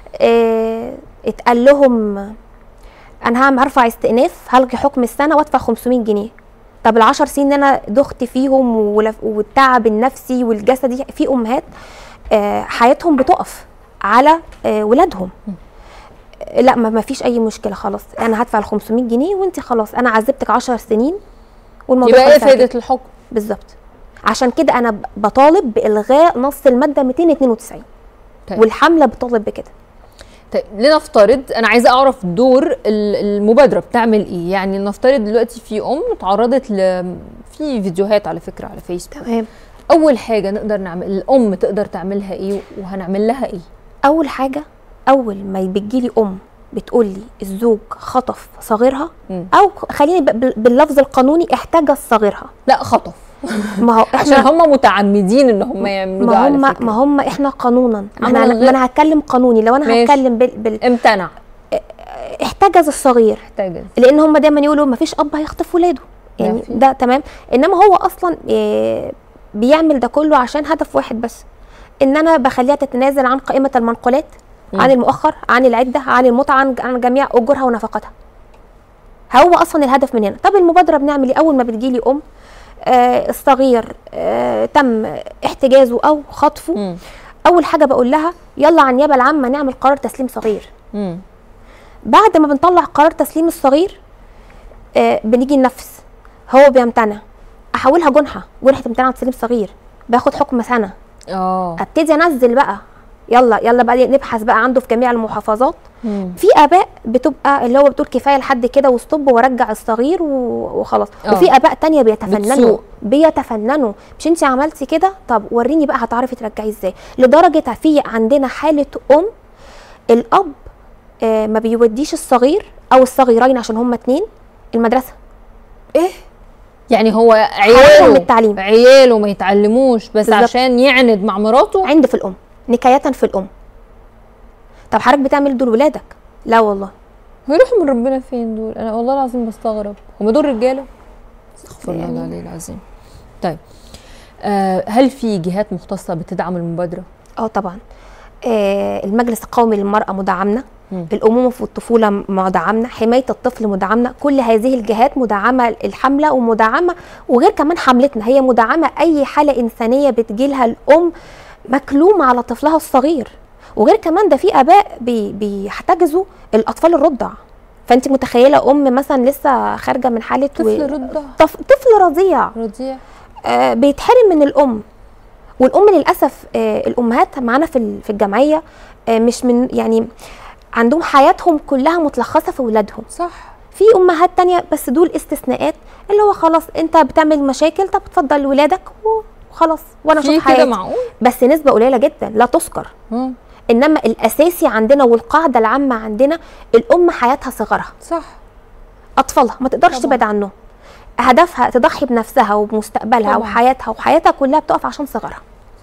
اه اتقال لهم انا هعمل ارفع استئناف هلغي حكم السنه وادفع 500 جنيه طب العشر سنين اللي انا دخت فيهم ولف- والتعب النفسي والجسدي في امهات آه، حياتهم بتقف على آه، ولادهم آه، لا ما ما فيش اي مشكله خلاص انا هدفع ال 500 جنيه وانت خلاص انا عذبتك 10 سنين والموضوع
يبقى ايه
خلص على كده.
فائده الحكم
بالظبط عشان كده انا ب- بطالب بالغاء نص الماده 292
طيب.
والحمله بتطالب بكده
طيب لنفترض انا عايزه اعرف دور ال- المبادره بتعمل ايه يعني نفترض دلوقتي في ام اتعرضت ل في فيديوهات على فكره على فيسبوك
تمام
اول حاجه نقدر نعمل الام تقدر تعملها ايه وهنعمل لها ايه
اول حاجه اول ما بتجيلي ام بتقول لي الزوج خطف صغيرها
مم.
او خليني ب- بال- باللفظ القانوني احتجز صغيرها
لا خطف
ما هو
عشان
احنا
هم متعمدين ان هم يعملوا ده
ما
على
هم
فكره
ما هم احنا قانونا ما
عمل
انا
غير-
ما انا هتكلم قانوني لو انا
ماشي.
هتكلم بال... بال...
امتنع
احتجز الصغير
احتجز
لان هم دايما يقولوا ما فيش اب هيخطف ولاده يعني
ما في.
ده تمام انما هو اصلا آه، بيعمل ده كله عشان هدف واحد بس ان انا بخليها تتنازل عن قائمه المنقولات
مم.
عن المؤخر عن العده عن المتعه عن عن جميع اجورها ونفقاتها هو اصلا الهدف من هنا طب المبادره بنعمل ايه اول ما بتجيلي ام آه الصغير آه تم احتجازه او خطفه
مم.
اول حاجه بقول لها يلا على النيابه العامه نعمل قرار تسليم صغير
مم.
بعد ما بنطلع قرار تسليم الصغير آه بنيجي ننفذ هو بيمتنع احولها جنحه جنحه امتناع عن تسليم الصغير باخد حكم سنه
اه
ابتدي انزل بقى يلا يلا بقى نبحث بقى عنده في جميع المحافظات
مم.
في اباء بتبقى اللي هو بتقول كفايه لحد كده وستوب وارجع الصغير و- وخلاص
آه.
وفي اباء تانية بيتفننوا
بتسوق.
بيتفننوا مش انت عملتي كده طب وريني بقى هتعرفي ترجعي ازاي لدرجه في عندنا حاله ام الاب آه ما بيوديش الصغير او الصغيرين عشان هما اتنين المدرسه
يعني هو
حرمهم
عياله
التعليم.
عياله ما يتعلموش بس
بالظبط.
عشان يعند مع مراته
عند في الام نكايه في الام طب حضرتك بتعمل دول ولادك لا والله
هيروحوا من ربنا فين دول انا والله العظيم بستغرب هم دول رجاله استغفر الله
يعني-
العلي العظيم طيب آه هل في جهات مختصه بتدعم المبادره
اه طبعا آه المجلس القومي للمرأة مدعمنا
مم.
الأمومة في الطفولة مدعمنا حماية الطفل مدعمنا كل هذه الجهات مدعمة الحملة ومدعمة وغير كمان حملتنا هي مدعمة أي حالة إنسانية بتجيلها الأم مكلومة على طفلها الصغير وغير كمان ده في آباء بي بيحتجزوا الأطفال الرضع فأنت متخيلة أم مثلا لسه خارجة من حالة
طفل رضع
طف... طفل رضيع
رضيع
آه، بيتحرم من الام والام للاسف آه، الامهات معانا في ال- في الجمعيه آه، مش من يعني عندهم حياتهم كلها متلخصه في ولادهم
صح
في امهات تانية بس دول استثناءات اللي هو خلاص انت بتعمل مشاكل طب اتفضل ولادك وخلاص وانا
في
اشوف
كده
حياتي
معقول
بس نسبه قليله جدا لا تذكر
مم.
انما الاساسي عندنا والقاعده العامه عندنا الام حياتها صغرها
صح
اطفالها ما تقدرش
طبعا.
تبعد عنهم هدفها تضحي بنفسها وبمستقبلها
طبعاً.
وحياتها وحياتها كلها بتقف عشان صغرها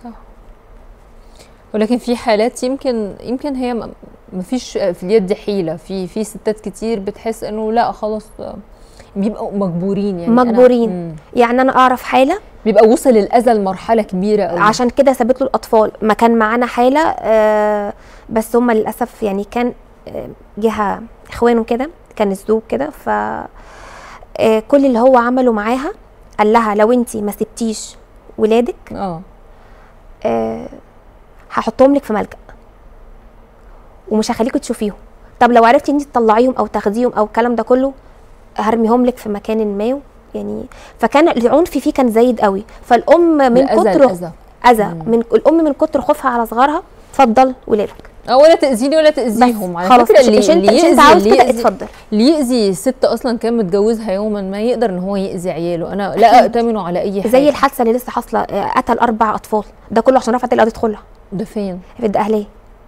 ولكن في حالات يمكن يمكن هي م- مفيش في اليد حيله في في ستات كتير بتحس انه لا خلاص بيبقوا مجبورين يعني أنا-
مجبورين.
مم.
يعني انا اعرف حاله
بيبقى وصل الاذى لمرحله كبيره قوي
عشان كده سابت له الاطفال ما كان معانا حاله آه بس هم للاسف يعني كان آه، جهه اخوانه كده كان الزوج كده ف آه، كل اللي هو عمله معاها قال لها لو انت ما سبتيش ولادك
اه
آه، هحطهم لك في ملجأ ومش هخليكوا تشوفيهم طب لو عرفتي ان انت تطلعيهم او تاخديهم او الكلام ده كله هرميهم لك في مكان ما يعني فكان العنف فيه كان زايد قوي فالام من
الأذى
كتر
الأذى.
اذى من الام من كتر خوفها على صغارها اتفضل ولادك
اه ولا تاذيني ولا تاذيهم على
خلاص
فكره
مش,
اللي
مش انت
اللي
مش انت
يأذي-
عاوز
اللي
كده
يأذي-
اتفضل
اللي يأذي ست اصلا كان متجوزها يوما ما يقدر ان هو يأذي عياله انا لا
أكيد.
اؤتمنه على اي حاجه
زي الحادثه اللي لسه حاصله آه، قتل اربع اطفال ده كله عشان رفعت القضيه خلع
ده فين
في الدقهليه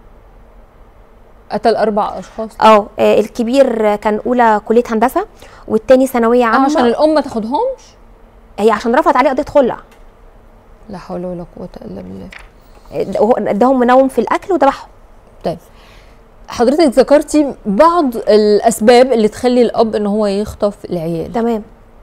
قتل اربع اشخاص
اه آه، الكبير كان اولى كليه هندسه والتاني ثانويه
آه
عامه
عشان الام ما تاخدهمش
هي عشان رفعت عليه قضيه خلع
لا حول ولا قوه الا بالله
آه، وهو اداهم منوم في الاكل وذبحهم
طيب حضرتك ذكرتي بعض الاسباب اللي تخلي الاب ان هو يخطف العيال
تمام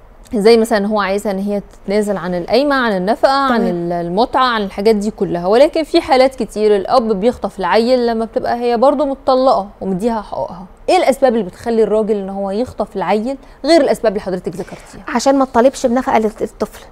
زي مثلا ان هو عايزها ان هي تتنازل عن القايمه عن النفقه عن
تمام.
المتعه عن الحاجات دي كلها ولكن في حالات كتير الاب بيخطف العيل لما بتبقى هي برضه متطلقه ومديها حقوقها ايه الاسباب اللي بتخلي الراجل ان هو يخطف العيل غير الاسباب اللي حضرتك ذكرتيها
عشان ما تطالبش بنفقه للطفل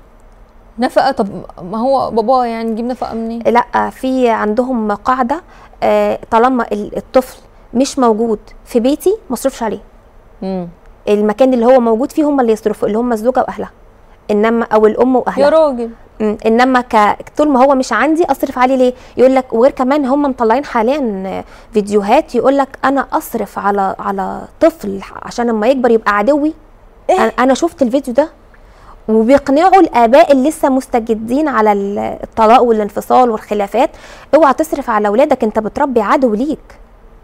نفقه طب ما هو بابا يعني نجيب نفقه منين
لا في عندهم قاعده آه، طالما ال- الطفل مش موجود في بيتي ما اصرفش عليه
امم
المكان اللي هو موجود فيه هم اللي يصرفوا اللي هم الزوجه واهلها انما او الام
يا
واهلها
راجل
مم. انما ك... طول ما هو مش عندي اصرف عليه ليه يقول لك وغير كمان هم مطلعين حاليا آه، فيديوهات يقول لك انا اصرف على على طفل عشان لما يكبر يبقى عدوي
إيه؟
أنا- انا شفت الفيديو ده وبيقنعوا الاباء اللي لسه مستجدين على ال- الطلاق والانفصال والخلافات اوعى تصرف على اولادك انت بتربي عدو ليك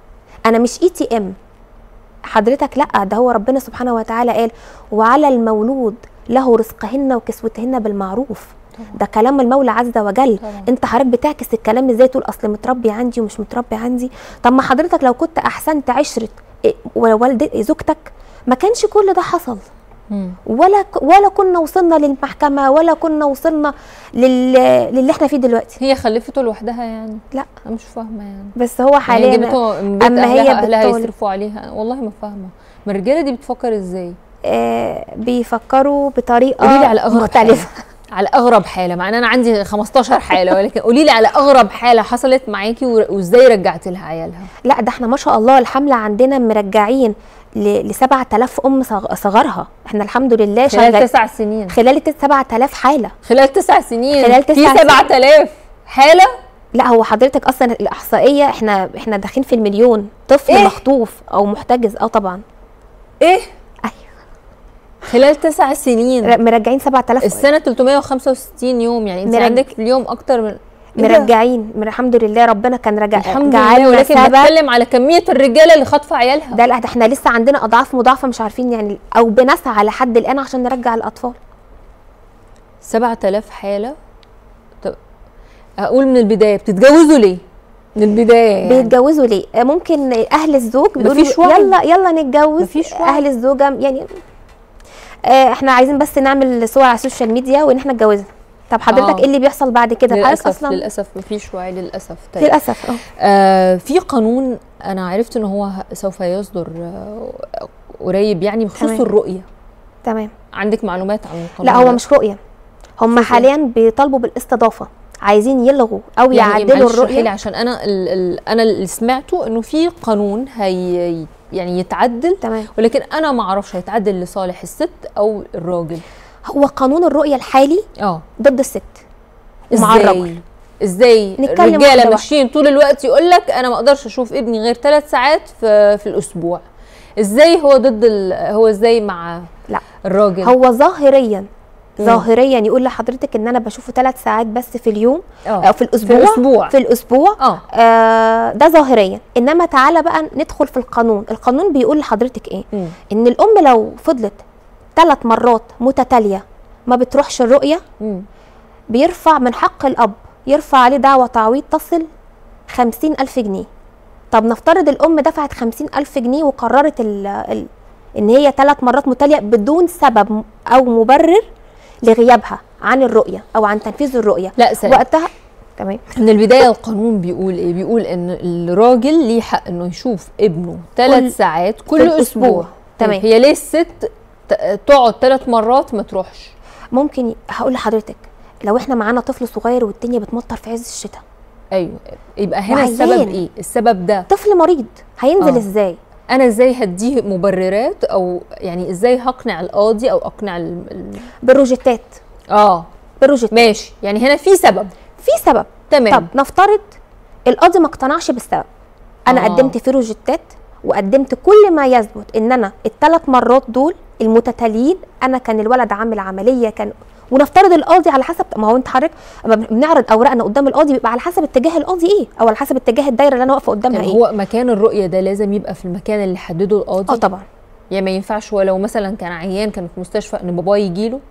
انا مش اي تي ام حضرتك لا ده هو ربنا سبحانه وتعالى قال وعلى المولود له رزقهن وكسوتهن بالمعروف ده كلام المولى عز وجل
طبعا.
انت حضرتك بتعكس الكلام ازاي تقول اصل متربي عندي ومش متربي عندي طب ما حضرتك لو كنت احسنت عشره إيه، والد زوجتك ما كانش كل ده حصل
مم.
ولا ك- ولا كنا وصلنا للمحكمه ولا كنا وصلنا لل... للي احنا فيه دلوقتي
هي خلفته لوحدها يعني
لا
انا مش فاهمه يعني
بس هو
هي
حاليا
جابته من بيت
أما
اهلها
هي
اهلها
بتطالب.
يصرفوا عليها والله ما فاهمه ما الرجاله دي بتفكر ازاي
آه بيفكروا بطريقه
قولي لي على اغرب
مختلفه
حالة. على اغرب حاله مع ان انا عندي 15 حاله ولكن قولي لي على اغرب حاله حصلت معاكي ور- وازاي رجعتي لها عيالها
لا ده احنا ما شاء الله الحمله عندنا مرجعين ل 7000 ام صغ- صغارها احنا الحمد لله
خلال
شغال-
تسع سنين
خلال الت- 7000 حاله
خلال تسع سنين
خلال تسع
في
سنين.
7000 حاله
لا هو حضرتك اصلا الاحصائيه احنا احنا داخلين في المليون طفل
إيه؟
مخطوف او محتجز اه طبعا
ايه
ايوه
خلال تسع سنين
لا، مرجعين 7000
السنه 365 يوم يعني انت
مرج-
عندك في اليوم اكتر من إيه ده؟
مرجعين من الحمد لله ربنا كان رجع
الحمد
جعلنا
لله ولكن
سبب
بتكلم على كميه الرجاله اللي خاطفه عيالها
ده لا ده احنا لسه عندنا اضعاف مضاعفه مش عارفين يعني او بنسعى لحد الان عشان نرجع الاطفال
7000 حاله طب اقول من البدايه بتتجوزوا ليه من البدايه يعني.
بيتجوزوا ليه آه، ممكن اهل الزوج بيقولوا
مفيش وعي.
يلا يلا نتجوز
مفيش وعي.
اهل الزوجه يعني آه، احنا عايزين بس نعمل صور على السوشيال ميديا وان احنا اتجوزنا طب حضرتك
آه.
ايه اللي بيحصل بعد كده حضرتك
للاسف
اصلا
للاسف مفيش وعي للاسف طيب.
للاسف اه
آه في قانون انا عرفت ان هو ه- سوف يصدر آه قريب يعني بخصوص
تمام.
الرؤيه
تمام
عندك معلومات عن القانون
لا هو
ده؟
مش رؤيه هم حاليا بيطالبوا بالاستضافه عايزين يلغوا او
يعني إيه؟
يعدلوا
معلش اشرحي لي
الرؤيه
عشان انا ال ال انا اللي سمعته انه في قانون هي يعني يتعدل
تمام
ولكن انا ما اعرفش هيتعدل لصالح الست او الراجل
هو قانون الرؤيه الحالي
اه
ضد الست ومع
ازاي
الرجل
ازاي
نتكلم واحدة
الرجاله
واحدة.
ماشيين طول الوقت يقول لك انا ما اقدرش اشوف ابني غير ثلاث ساعات في في الاسبوع ازاي هو ضد ال... هو ازاي مع
لا
الراجل
هو ظاهريا
مم.
ظاهريا يقول لحضرتك ان انا بشوفه ثلاث ساعات بس في اليوم
اه
او في الاسبوع
الأسبوع.
في الاسبوع
اه
آه ده ظاهريا انما تعالى بقى ندخل في القانون القانون بيقول لحضرتك ايه
مم.
ان الام لو فضلت ثلاث مرات متتاليه ما بتروحش الرؤيه
مم.
بيرفع من حق الأب يرفع عليه دعوة تعويض تصل خمسين ألف جنيه طب نفترض الأم دفعت خمسين ألف جنيه وقررت ال ال إن هي ثلاث مرات متتالية بدون سبب م- أو مبرر لغيابها عن الرؤية أو عن تنفيذ الرؤية
لا سلام
وقتها تمام
من البدايه القانون بيقول ايه بيقول ان الراجل ليه حق انه يشوف ابنه ثلاث
كل-
ساعات كل
الأسبوع.
اسبوع
تمام.
طيب هي ليه الست ت- تقعد ثلاث مرات ما تروحش
ممكن ي- هقول لحضرتك لو احنا معانا طفل صغير والدنيا بتمطر في عز الشتاء
ايوه يبقى هنا
وعيان.
السبب ايه السبب ده
طفل مريض هينزل
آه.
ازاي
انا ازاي هديه مبررات او يعني ازاي هقنع القاضي او اقنع ال... ال...
بالروجيتات
اه
بالروجيتات
ماشي يعني هنا في سبب
في سبب
تمام
طب نفترض القاضي ما اقتنعش بالسبب انا
آه.
آه. قدمت فيه روجيتات وقدمت كل ما يثبت ان انا الثلاث مرات دول المتتاليين انا كان الولد عامل عمليه كان ونفترض القاضي على حسب ما هو انت حضرتك اما بنعرض اوراقنا قدام القاضي بيبقى على حسب اتجاه القاضي ايه او على حسب اتجاه الدايره اللي انا واقفه قدامها
طب
ايه
هو مكان الرؤيه ده لازم يبقى في المكان اللي حدده القاضي
اه طبعا
يعني ما ينفعش هو لو مثلا كان عيان كان في مستشفى ان باباه يجي له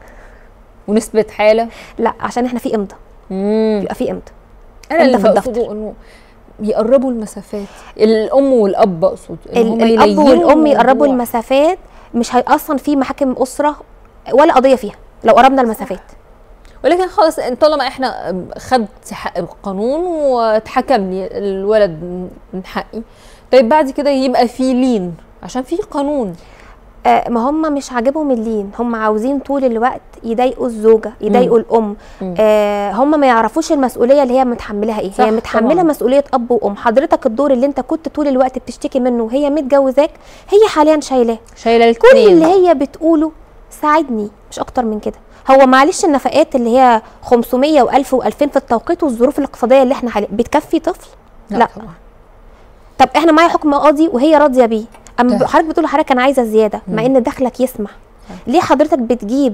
ونثبت حاله
لا عشان احنا في امضى
امم
بيبقى في امضى
انا
أنت
اللي
في الدفتر.
بقصده انه يقربوا المسافات الام والاب اقصد إن
ال-
هما
الاب
يلينوا
والام يقربوا
الموضوع.
المسافات مش هي اصلا في محاكم اسره ولا قضيه فيها لو قربنا المسافات
ولكن خلاص إن طالما احنا خدت حق القانون واتحكم لي الولد من حقي طيب بعد كده يبقى في لين عشان في قانون
آه، ما هم مش عاجبهم اللين هم عاوزين طول الوقت يضايقوا الزوجه يضايقوا الام
مم.
آه هم ما يعرفوش المسؤوليه اللي هي متحملها ايه
صح،
هي متحمله
طبعاً.
مسؤوليه اب وام حضرتك الدور اللي انت كنت طول الوقت بتشتكي منه وهي متجوزاك هي حاليا شايلاه
شايله
كل
الاثنين
اللي هي بتقوله ساعدني مش اكتر من كده هو معلش النفقات اللي هي 500 و1000 و2000 في التوقيت والظروف الاقتصاديه اللي احنا عليها بتكفي طفل
لا,
لا.
طبعا
طب احنا معايا حكم قاضي وهي راضيه بيه اما
طيب.
حضرتك بتقول لحضرتك انا عايزه زياده مع ان دخلك يسمح ليه حضرتك بتجيب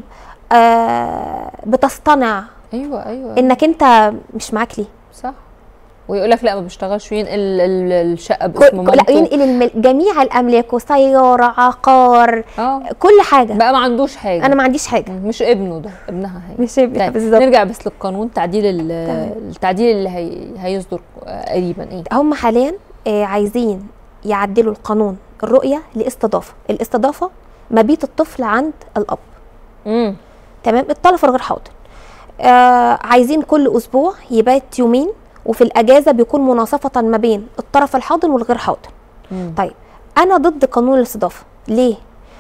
آه بتصطنع
ايوه ايوه
انك انت مش معاك ليه
صح ويقول لك لا ما بيشتغلش وينقل ال- الشقه
كل
باسم
لا
مامته
ينقل المل... جميع الاملاك وسياره عقار
اه
كل حاجه
بقى ما عندوش حاجه
انا ما عنديش حاجه
مش ابنه ده ابنها هي
مش ابني
طيب
بالظبط
نرجع بس للقانون تعديل ال-
تمام.
التعديل اللي هي هيصدر قريبا ايه
هم حاليا آه عايزين يعدلوا القانون الرؤيه لاستضافه الاستضافه مبيت الطفل عند الاب
امم
تمام الطرف الغير حاضر آه عايزين كل اسبوع يبات يومين وفي الاجازه بيكون مناصفه ما بين الطرف الحاضر والغير حاضر طيب انا ضد قانون الاستضافه ليه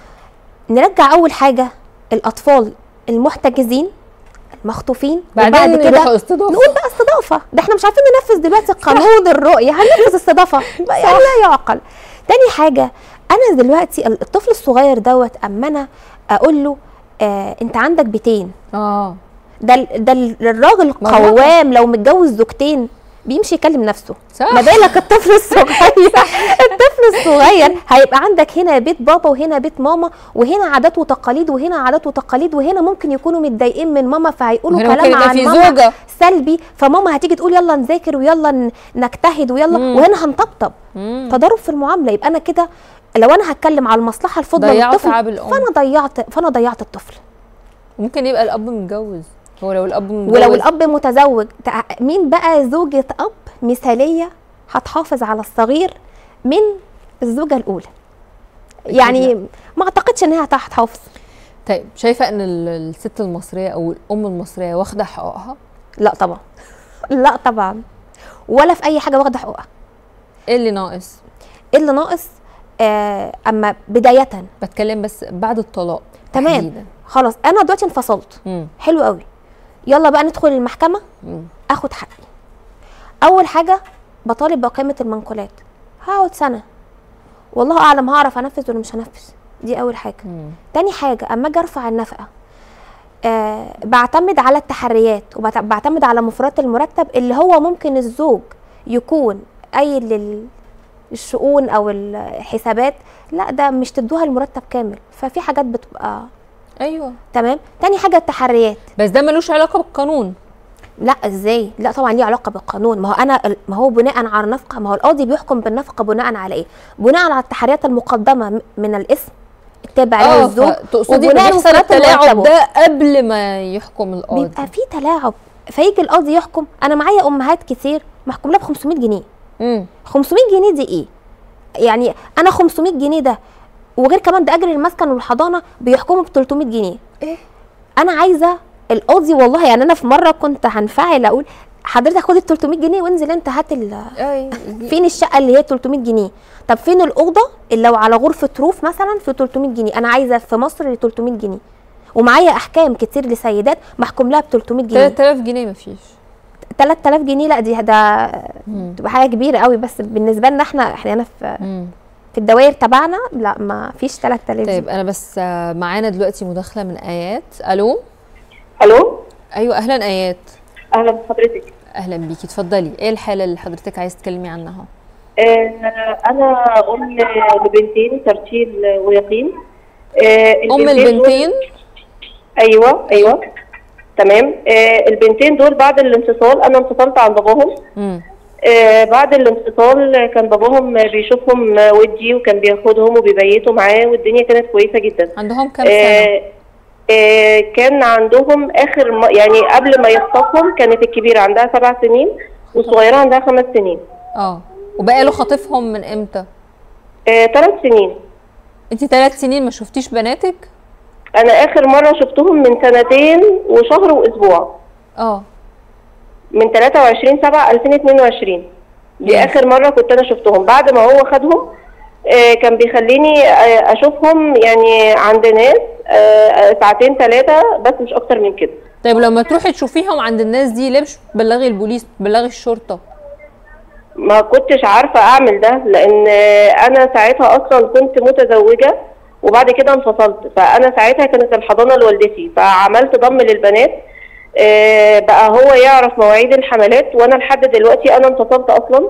نرجع اول حاجه الاطفال المحتجزين المخطوفين
بعدين
وبعد كده
يروحوا استضافه
نقول بقى استضافه ده احنا مش عارفين ننفذ دلوقتي قانون الرؤيه هننفذ استضافه يعني لا يعقل تاني حاجه انا دلوقتي الطفل الصغير دوت اما انا اقول له آه انت عندك بيتين
اه
ده ال- ده ال- الراجل القوام لو متجوز زوجتين بيمشي يكلم نفسه
صح
ما بالك الطفل الصغير الطفل الصغير هيبقى عندك هنا بيت بابا وهنا بيت ماما وهنا عادات وتقاليد وهنا عادات وتقاليد وهنا ممكن يكونوا متضايقين من ماما فهيقولوا
وهنا ممكن
كلام
يبقى
عن
في
ماما
زوجة.
سلبي فماما هتيجي تقول يلا نذاكر ويلا ن- نجتهد ويلا
مم.
وهنا هنطبطب
مم.
تضارب في المعامله يبقى انا كده لو انا هتكلم على المصلحه الفضلى
ضيعت
للطفل
تعب الأم.
فانا ضيعت فانا ضيعت الطفل
ممكن يبقى الاب متجوز هو لو الاب متجوز
ولو الاب متزوج تع- مين بقى زوجة اب مثالية هتحافظ على الصغير من الزوجة الأولى يعني ما اعتقدش انها هتحافظ
طيب شايفه ان ال- الست المصريه او الام المصريه واخده حقوقها
لا طبعا لا طبعا ولا في اي حاجة واخدة حقوقها
ايه اللي ناقص
إيه اللي ناقص آه اما بداية
بتكلم بس بعد الطلاق
تمام
تحديداً.
خلاص انا دلوقتي انفصلت
مم.
حلو قوي يلا بقى ندخل المحكمة
مم.
اخد حقي اول حاجه بطالب بقيمه المنقولات هقعد سنه والله اعلم هعرف انفذ ولا مش هنفذ دي اول حاجه
مم.
تاني حاجه اما اجي ارفع النفقه آه بعتمد على التحريات وبعتمد على مفردات المرتب اللي هو ممكن الزوج يكون قايل لل- الشؤون او الحسابات لا ده مش تدوها المرتب كامل ففي حاجات بتبقى
ايوه
تمام تاني حاجه التحريات
بس ده ملوش علاقه بالقانون
لا ازاي لا طبعا ليه علاقه بالقانون ما هو انا ما هو بناء على النفقه ما هو القاضي بيحكم بالنفقه بناء على ايه بناء على التحريات المقدمه م- من الاسم تابع له
اه
الزوج
تقصدي ان
وبناء
بيحصل
مفردات
التلاعب
مرتبه.
ده قبل ما يحكم القاضي
بيبقى في تلاعب فيجي القاضي يحكم انا معايا امهات كتير محكوم لها ب 500 جنيه
امم
500 جنيه دي ايه يعني انا 500 جنيه ده وغير كمان ده اجر المسكن والحضانه بيحكموا ب 300 جنيه
ايه
انا عايزه القاضي والله يعني انا في مره كنت هنفعل اقول حضرتك خد ال 300 جنيه وانزل انت هات ال-
اي
فين الشقه اللي هي 300 جنيه طب فين الاوضه اللي لو على غرفه روف مثلا في 300 جنيه انا عايزه في مصر ل 300 جنيه ومعايا احكام كتير لسيدات محكوم لها ب 300 جنيه
3000 جنيه مفيش
3000 جنيه لا دي ده
مم.
تبقى حاجه كبيره قوي بس بالنسبه لنا احنا احنا هنا في
مم.
في الدوائر تبعنا لا ما فيش 3000
طيب
دي.
انا بس آه، معانا دلوقتي مداخله من ايات الو
الو
ايوه اهلا ايات
اهلا بحضرتك
اهلا بيكي اتفضلي ايه الحاله اللي حضرتك عايز تتكلمي عنها
آه انا ام لبنتين ترتيل ويقين آه
ام
البنتين دول-
البنتين
ايوه ايوه تمام آه البنتين دول بعد الانفصال انا انفصلت عن باباهم
امم
آه بعد الانفصال كان باباهم بيشوفهم ودي وكان بياخدهم وبيبيتوا معاه والدنيا كانت كويسه جدا
عندهم كام سنه
آه آه كان عندهم اخر م... يعني قبل ما يخطفهم كانت الكبيره عندها سبع سنين والصغيره عندها خمس سنين
اه وبقى له خاطفهم من امتى
آه ثلاث سنين
انت ثلاث سنين ما شفتيش بناتك
انا اخر مره شفتهم من سنتين وشهر واسبوع
اه
من 23 7 2022 دي
ماشي.
اخر مره كنت انا شفتهم بعد ما هو خدهم آه، كان بيخليني آه، اشوفهم يعني عند ناس آه، آه، ساعتين ثلاثه بس مش اكتر من كده
طيب لما تروحي تشوفيهم عند الناس دي ليه مش بتبلغي البوليس بتبلغي الشرطه
ما كنتش عارفه اعمل ده لان آه، انا ساعتها اصلا كنت متزوجه وبعد كده انفصلت فانا ساعتها كانت الحضانه لوالدتي فعملت ضم للبنات آه، بقى هو يعرف مواعيد الحملات وانا لحد دلوقتي انا انفصلت اصلا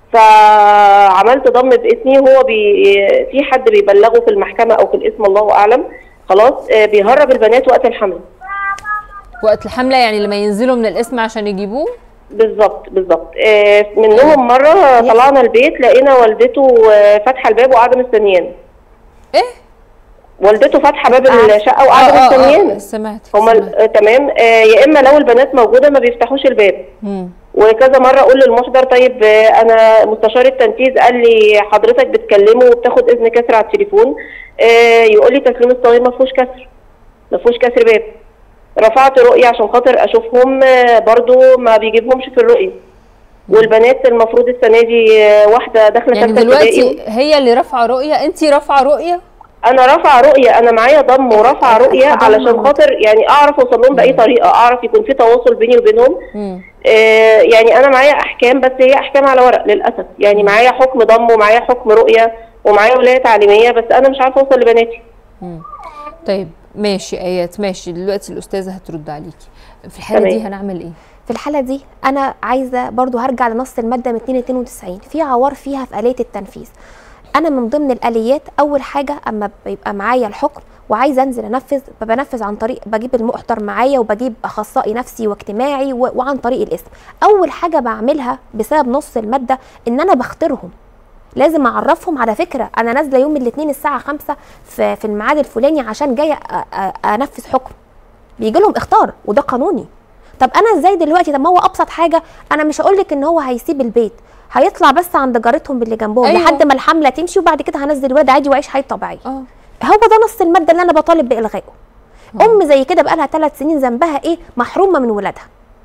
فعملت ضم باسمي وهو بي في حد بيبلغه في المحكمه او في الاسم الله اعلم خلاص آه، بيهرب البنات وقت الحمل
وقت الحمله يعني لما ينزلوا من القسم عشان يجيبوه
بالظبط بالظبط آه، منهم مره طلعنا البيت لقينا والدته آه، فاتحه الباب وقاعده مستنيانا
ايه
والدته فاتحه باب
آه.
الشقه وقاعده
آه، آه،
مستنيانا
سمعت
هما
سمعت.
آه، تمام آه، يا اما لو البنات موجوده ما بيفتحوش الباب
مم.
وكذا مره اقول للمحضر طيب آه، انا مستشار التنفيذ قال لي حضرتك بتكلمه وبتاخد اذن كسر على التليفون آه، يقول لي تسليم الصغير ما فيهوش كسر ما فيهوش كسر باب رفعت رؤيه عشان خاطر اشوفهم آه، برضو ما بيجيبهمش في الرؤيه والبنات المفروض السنه دي آه، واحده داخله
يعني
ثالثه ابتدائي
دلوقتي هي اللي رافعه رؤيه انت رافعه رؤيه
انا رافعه رؤيه انا معايا ضم ورافعه رؤيه
الحضانة
علشان خاطر يعني اعرف اوصل لهم باي طريقه اعرف يكون في تواصل بيني وبينهم
مم.
آه يعني انا معايا احكام بس هي احكام على ورق للاسف يعني معايا حكم ضم ومعايا حكم رؤيه ومعايا ولايه تعليميه بس انا مش عارفه اوصل لبناتي
مم. طيب ماشي ايات ماشي دلوقتي الاستاذه هترد عليكي في الحاله
تمام.
دي هنعمل ايه
في الحاله دي انا عايزه برضو هرجع لنص الماده 292 في عوار فيها في اليه التنفيذ انا من ضمن الاليات اول حاجه اما بيبقى معايا الحكم وعايزه انزل انفذ بنفذ عن طريق بجيب المحضر معايا وبجيب اخصائي نفسي واجتماعي و- وعن طريق الاسم اول حاجه بعملها بسبب نص الماده ان انا بختارهم لازم اعرفهم على فكره انا نازله يوم الاثنين الساعه 5 في في الميعاد الفلاني عشان جايه أ- أ- انفذ حكم بيجي لهم اختار وده قانوني طب انا ازاي دلوقتي طب ما هو ابسط حاجه انا مش هقول لك ان هو هيسيب البيت هيطلع بس عند جارتهم اللي جنبهم
أيوة.
أيوة. لحد ما الحمله تمشي وبعد كده هنزل الواد عادي واعيش حياه طبيعيه
اه
هو ده نص الماده اللي انا بطالب بالغائه ام زي كده بقى لها ثلاث سنين ذنبها ايه محرومه من ولادها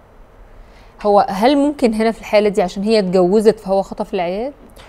هو هل ممكن هنا في الحاله دي عشان هي اتجوزت فهو خطف العيال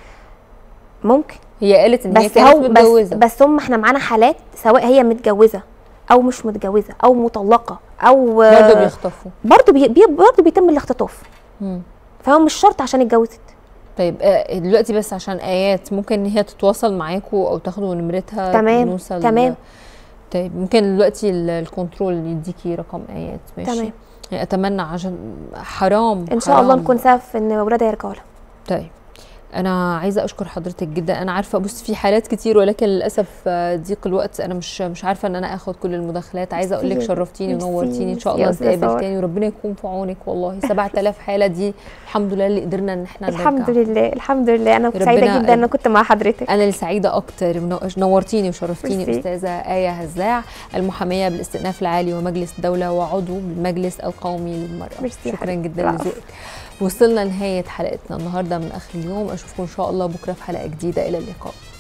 ممكن
هي قالت ان هي
بس
كانت
هو بس
متجوزه
بس هم احنا معانا حالات سواء هي متجوزه او مش متجوزه او مطلقه او
برضه بيخطفوا
برضه بي بي برضه بيتم الاختطاف
مم.
فهو مش شرط عشان اتجوزت
طيب آه، دلوقتي بس عشان ايات ممكن ان هي تتواصل معاكوا او تاخدوا نمرتها
تمام،
نوصل
تمام.
طيب ممكن دلوقتي ال- الكنترول يديكي رقم ايات ماشي
تمام.
يعني اتمنى عشان حرام
ان شاء الله
حرام.
نكون سبب في ان ولادها يرجعوا لها
طيب انا عايزه اشكر حضرتك جدا انا عارفه بص في حالات كتير ولكن للاسف آه، ضيق الوقت انا مش مش عارفه ان انا اخد كل المداخلات عايزه اقول لك
ميرسي.
شرفتيني
ميرسي.
ونورتيني ان شاء
ميرسي
الله
يا أستاذة
نتقابل
سارة.
تاني وربنا يكون في عونك والله 7000 حاله دي الحمد لله اللي قدرنا ان احنا
الحمد
نرجعها.
لله الحمد لله انا كنت
ربنا
سعيده جدا ان أنا كنت مع حضرتك
انا اللي سعيده اكتر منو- نورتيني وشرفتيني
ميرسي.
استاذه ايه هزاع المحاميه بالاستئناف العالي ومجلس الدوله وعضو بالمجلس القومي للمراه
ميرسي يا
شكرا
حبيبتي.
جدا
العفو.
لذوقك وصلنا لنهايه حلقتنا النهارده من اخر اليوم اشوفكم ان شاء الله بكره في حلقه جديده الى اللقاء